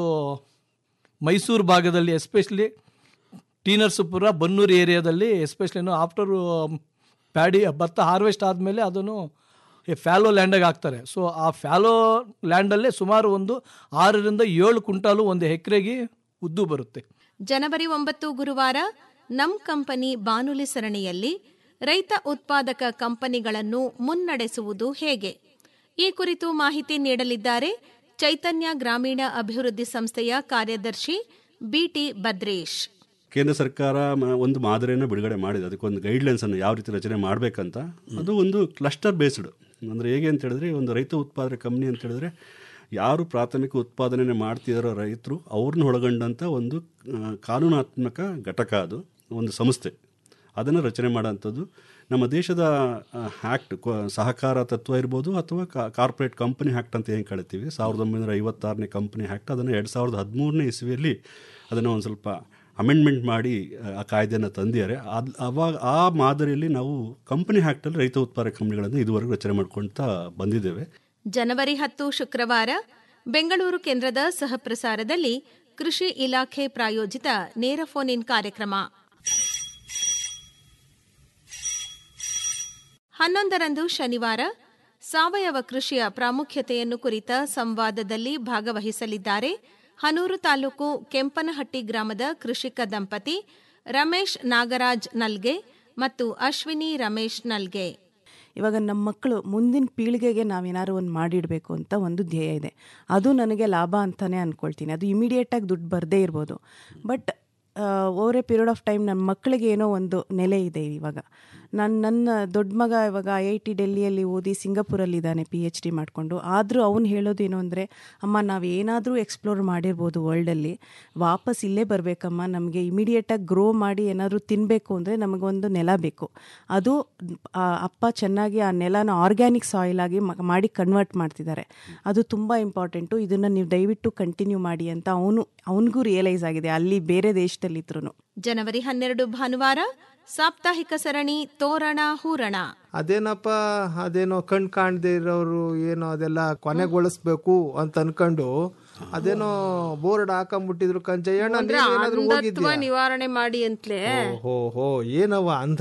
ಮೈಸೂರು ಭಾಗದಲ್ಲಿ ಎಸ್ಪೆಷಲಿ ಟಿ ನರಸೀಪುರ ಬನ್ನೂರು ಏರಿಯಾದಲ್ಲಿ ಎಸ್ಪೆಷಲಿ ಆಫ್ಟರ್ ಪ್ಯಾಡಿ ಭತ್ತ ಹಾರ್ವೆಸ್ಟ್ ಆದಮೇಲೆ ಅದನ್ನು ಫ್ಯಾಲೋ ಲ್ಯಾಂಡಾಗಿ ಹಾಕ್ತಾರೆ ಸೊ ಆ ಫ್ಯಾಲೋ ಲ್ಯಾಂಡಲ್ಲೇ ಸುಮಾರು ಒಂದು ಆರರಿಂದ ಏಳು ಕುಂಟಾಲು ಒಂದು ಎಕರೆಗೆ ಉದ್ದು ಬರುತ್ತೆ ಜನವರಿ ಒಂಬತ್ತು ಗುರುವಾರ ನಮ್ ಕಂಪನಿ ಬಾನುಲಿ ಸರಣಿಯಲ್ಲಿ ರೈತ ಉತ್ಪಾದಕ ಕಂಪನಿಗಳನ್ನು ಮುನ್ನಡೆಸುವುದು ಹೇಗೆ ಈ ಕುರಿತು ಮಾಹಿತಿ ನೀಡಲಿದ್ದಾರೆ ಚೈತನ್ಯ ಗ್ರಾಮೀಣ ಅಭಿವೃದ್ಧಿ ಸಂಸ್ಥೆಯ ಕಾರ್ಯದರ್ಶಿ ಬಿಟಿ ಭದ್ರೇಶ್ ಕೇಂದ್ರ ಸರ್ಕಾರ ಮ- ಒಂದು ಮಾದರಿಯನ್ನು ಬಿಡುಗಡೆ ಮಾಡಿದೆ ಅದಕ್ಕೊಂದು ಗೈಡ್ಲೈನ್ಸ್ ಅನ್ನು ಯಾವ ರೀತಿ ರಚನೆ ಮಾಡಬೇಕಂತ ಅದು ಒಂದು ಕ್ಲಸ್ಟರ್ ಬೇಸ್ಡ್ ಅಂದರೆ ಹೇಗೆ ಅಂತ ಹೇಳಿದ್ರೆ ಒಂದು ರೈತ ಉತ್ಪಾದನೆ ಕಂಪ್ನಿ ಅಂತ ಹೇಳಿದ್ರೆ ಯಾರು ಪ್ರಾಥಮಿಕ ಉತ್ಪಾದನೆ ಮಾಡ್ತಿದ್ದಾರೋ ರೈತರು ಅವ್ರನ್ನ ಒಳಗೊಂಡಂಥ ಒಂದು ಆ, ಕಾನೂನಾತ್ಮಕ ಘಟಕ ಅದು ಒಂದು ಸಂಸ್ಥೆ ಅದನ್ನು ರಚನೆ ಮಾಡೋಂಥದ್ದು ನಮ್ಮ ದೇಶದ ಹ್ಯಾಕ್ಟ್ ಸಹಕಾರ ತತ್ವ ಇರ್ಬೋದು ಅಥವಾ ಕಾರ್ಪೊರೇಟ್ ಕಂಪನಿ ಹ್ಯಾಕ್ಟ್ ಅಂತ ಏನು ಕಳಿತೀವಿ ಸಾವಿರದ ಒಂಬೈನೂರ ಐವತ್ತಾರನೇ ಕಂಪನಿ ಹ್ಯಾಕ್ಟ್ ಅದನ್ನು ಎರಡು ಸಾವಿರದ ಹದಿಮೂರನೇ ಇಸ್ವಿಯಲ್ಲಿ ಅದನ್ನು ಒಂದು ಸ್ವಲ್ಪ ಅಮೆಂಡ್ಮೆಂಟ್ ಮಾಡಿ ಆ ಕಾಯ್ದೆಯನ್ನು ತಂದಿದ್ದಾರೆ ಅದು ಅವಾಗ ಆ ಮಾದರಿಯಲ್ಲಿ ನಾವು ಕಂಪನಿ ಹ್ಯಾಕ್ಟಲ್ಲಿ ರೈತ ಉತ್ಪಾದಕ ಕಂಪನಿಗಳನ್ನು ಇದುವರೆಗೂ ರಚನೆ ಮಾಡ್ಕೊಳ್ತಾ ಬಂದಿದ್ದೇವೆ ಜನವರಿ ಹತ್ತು ಶುಕ್ರವಾರ ಬೆಂಗಳೂರು ಕೇಂದ್ರದ ಸಹಪ್ರಸಾರದಲ್ಲಿ ಕೃಷಿ ಇಲಾಖೆ ಪ್ರಾಯೋಜಿತ ನೇರ ಫೋನ್ ಇನ್ ಕಾರ್ಯಕ್ರಮ ಹನ್ನೊಂದರಂದು ಶನಿವಾರ ಸಾವಯವ ಕೃಷಿಯ ಪ್ರಾಮುಖ್ಯತೆಯನ್ನು ಕುರಿತ ಸಂವಾದದಲ್ಲಿ ಭಾಗವಹಿಸಲಿದ್ದಾರೆ ಹನೂರು ತಾಲೂಕು ಕೆಂಪನಹಟ್ಟಿ ಗ್ರಾಮದ ಕೃಷಿಕ ದಂಪತಿ ರಮೇಶ್ ನಾಗರಾಜ್ ನಲ್ಗೆ ಮತ್ತು ಅಶ್ವಿನಿ ರಮೇಶ್ ನಲ್ಗೆ ಇವಾಗ ನಮ್ಮ ಮಕ್ಕಳು ಮುಂದಿನ ಪೀಳಿಗೆಗೆ ನಾವೇನಾದ್ರು ಒಂದು ಮಾಡಿಡಬೇಕು ಅಂತ ಒಂದು ಧ್ಯೇಯ ಇದೆ ಅದು ನನಗೆ ಲಾಭ ಅಂತಲೇ ಅಂದ್ಕೊಳ್ತೀನಿ ಅದು ಇಮಿಡಿಯೇಟಾಗಿ ದುಡ್ಡು ಬರದೇ ಇರ್ಬೋದು but over a period of time ನನ್ನ ಮಕ್ಕಳಿಗೆ ಏನೋ ಒಂದು ನೆಲೆ ಇದೆ ಇವಾಗ ನಾನು ನನ್ನ ದೊಡ್ಡ ಮಗ ಇವಾಗ ಐ ಐ ಟಿ ಡೆಲ್ಲಿಯಲ್ಲಿ ಓದಿ ಸಿಂಗಾಪುರಲ್ಲಿದ್ದಾನೆ ಪಿ ಎಚ್ ಡಿ ಮಾಡಿಕೊಂಡು ಆದರೂ ಅವ್ನು ಹೇಳೋದೇನು ಅಂದರೆ ಅಮ್ಮ ನಾವು ಏನಾದರೂ ಎಕ್ಸ್ಪ್ಲೋರ್ ಮಾಡಿರ್ಬೋದು ವರ್ಲ್ಡಲ್ಲಿ ವಾಪಸ್ ಇಲ್ಲೇ ಬರಬೇಕಮ್ಮ ನಮಗೆ ಇಮಿಡಿಯೇಟಾಗಿ ಗ್ರೋ ಮಾಡಿ ಏನಾದರೂ ತಿನ್ನಬೇಕು ಅಂದರೆ ನಮಗೊಂದು ನೆಲ ಬೇಕು ಅದು ಆ ಅಪ್ಪ ಚೆನ್ನಾಗಿ ಆ ನೆಲನ ಆರ್ಗ್ಯಾನಿಕ್ ಸಾಯಿಲ್ ಆಗಿ ಮ- ಮಾಡಿ ಕನ್ವರ್ಟ್ ಮಾಡ್ತಿದ್ದಾರೆ ಅದು ತುಂಬ ಇಂಪಾರ್ಟೆಂಟು ಇದನ್ನು ನೀವು ದಯವಿಟ್ಟು ಕಂಟಿನ್ಯೂ ಮಾಡಿ ಅಂತ ಅವನು ಅವನಿಗೂ ರಿಯಲೈಸ್ ಆಗಿದೆ ಅಲ್ಲಿ ಬೇರೆ ದೇಶದಲ್ಲಿದ್ರು ಜನವರಿ ಹನ್ನೆರಡು ಭಾನುವಾರ ಸಾಪ್ತಾಹಿಕ ಸರಣಿ ತೋರಣ ಹೂರಣ ಅದೇನಪ್ಪ ಅದೇನೋ ಕಣ್ ಕಾಣದೇ ಇರೋರು ಏನೋ ಅದೆಲ್ಲ ಕೊನೆಗೊಳಿಸ್ಬೇಕು ಅಂತ ಅನ್ಕೊಂಡು ಅದೇನೋ ಬೋರ್ಡ್ ಹಾಕೊಂಡ್ಬಿಟ್ಟಿದ್ರು ಕಂಚಯ್ಯಣ್ಣ ಅಂದ್ರೆ ನೀನ್ ಏನಾದ್ರು ಅಂಧತ್ವ ಹೋಗಿದ್ಯಾ ನಿವಾರಣೆ ಮಾಡಿ ಅಂತಲೇ ಹೋ ಹೋ ಏನವ ಅಂಧ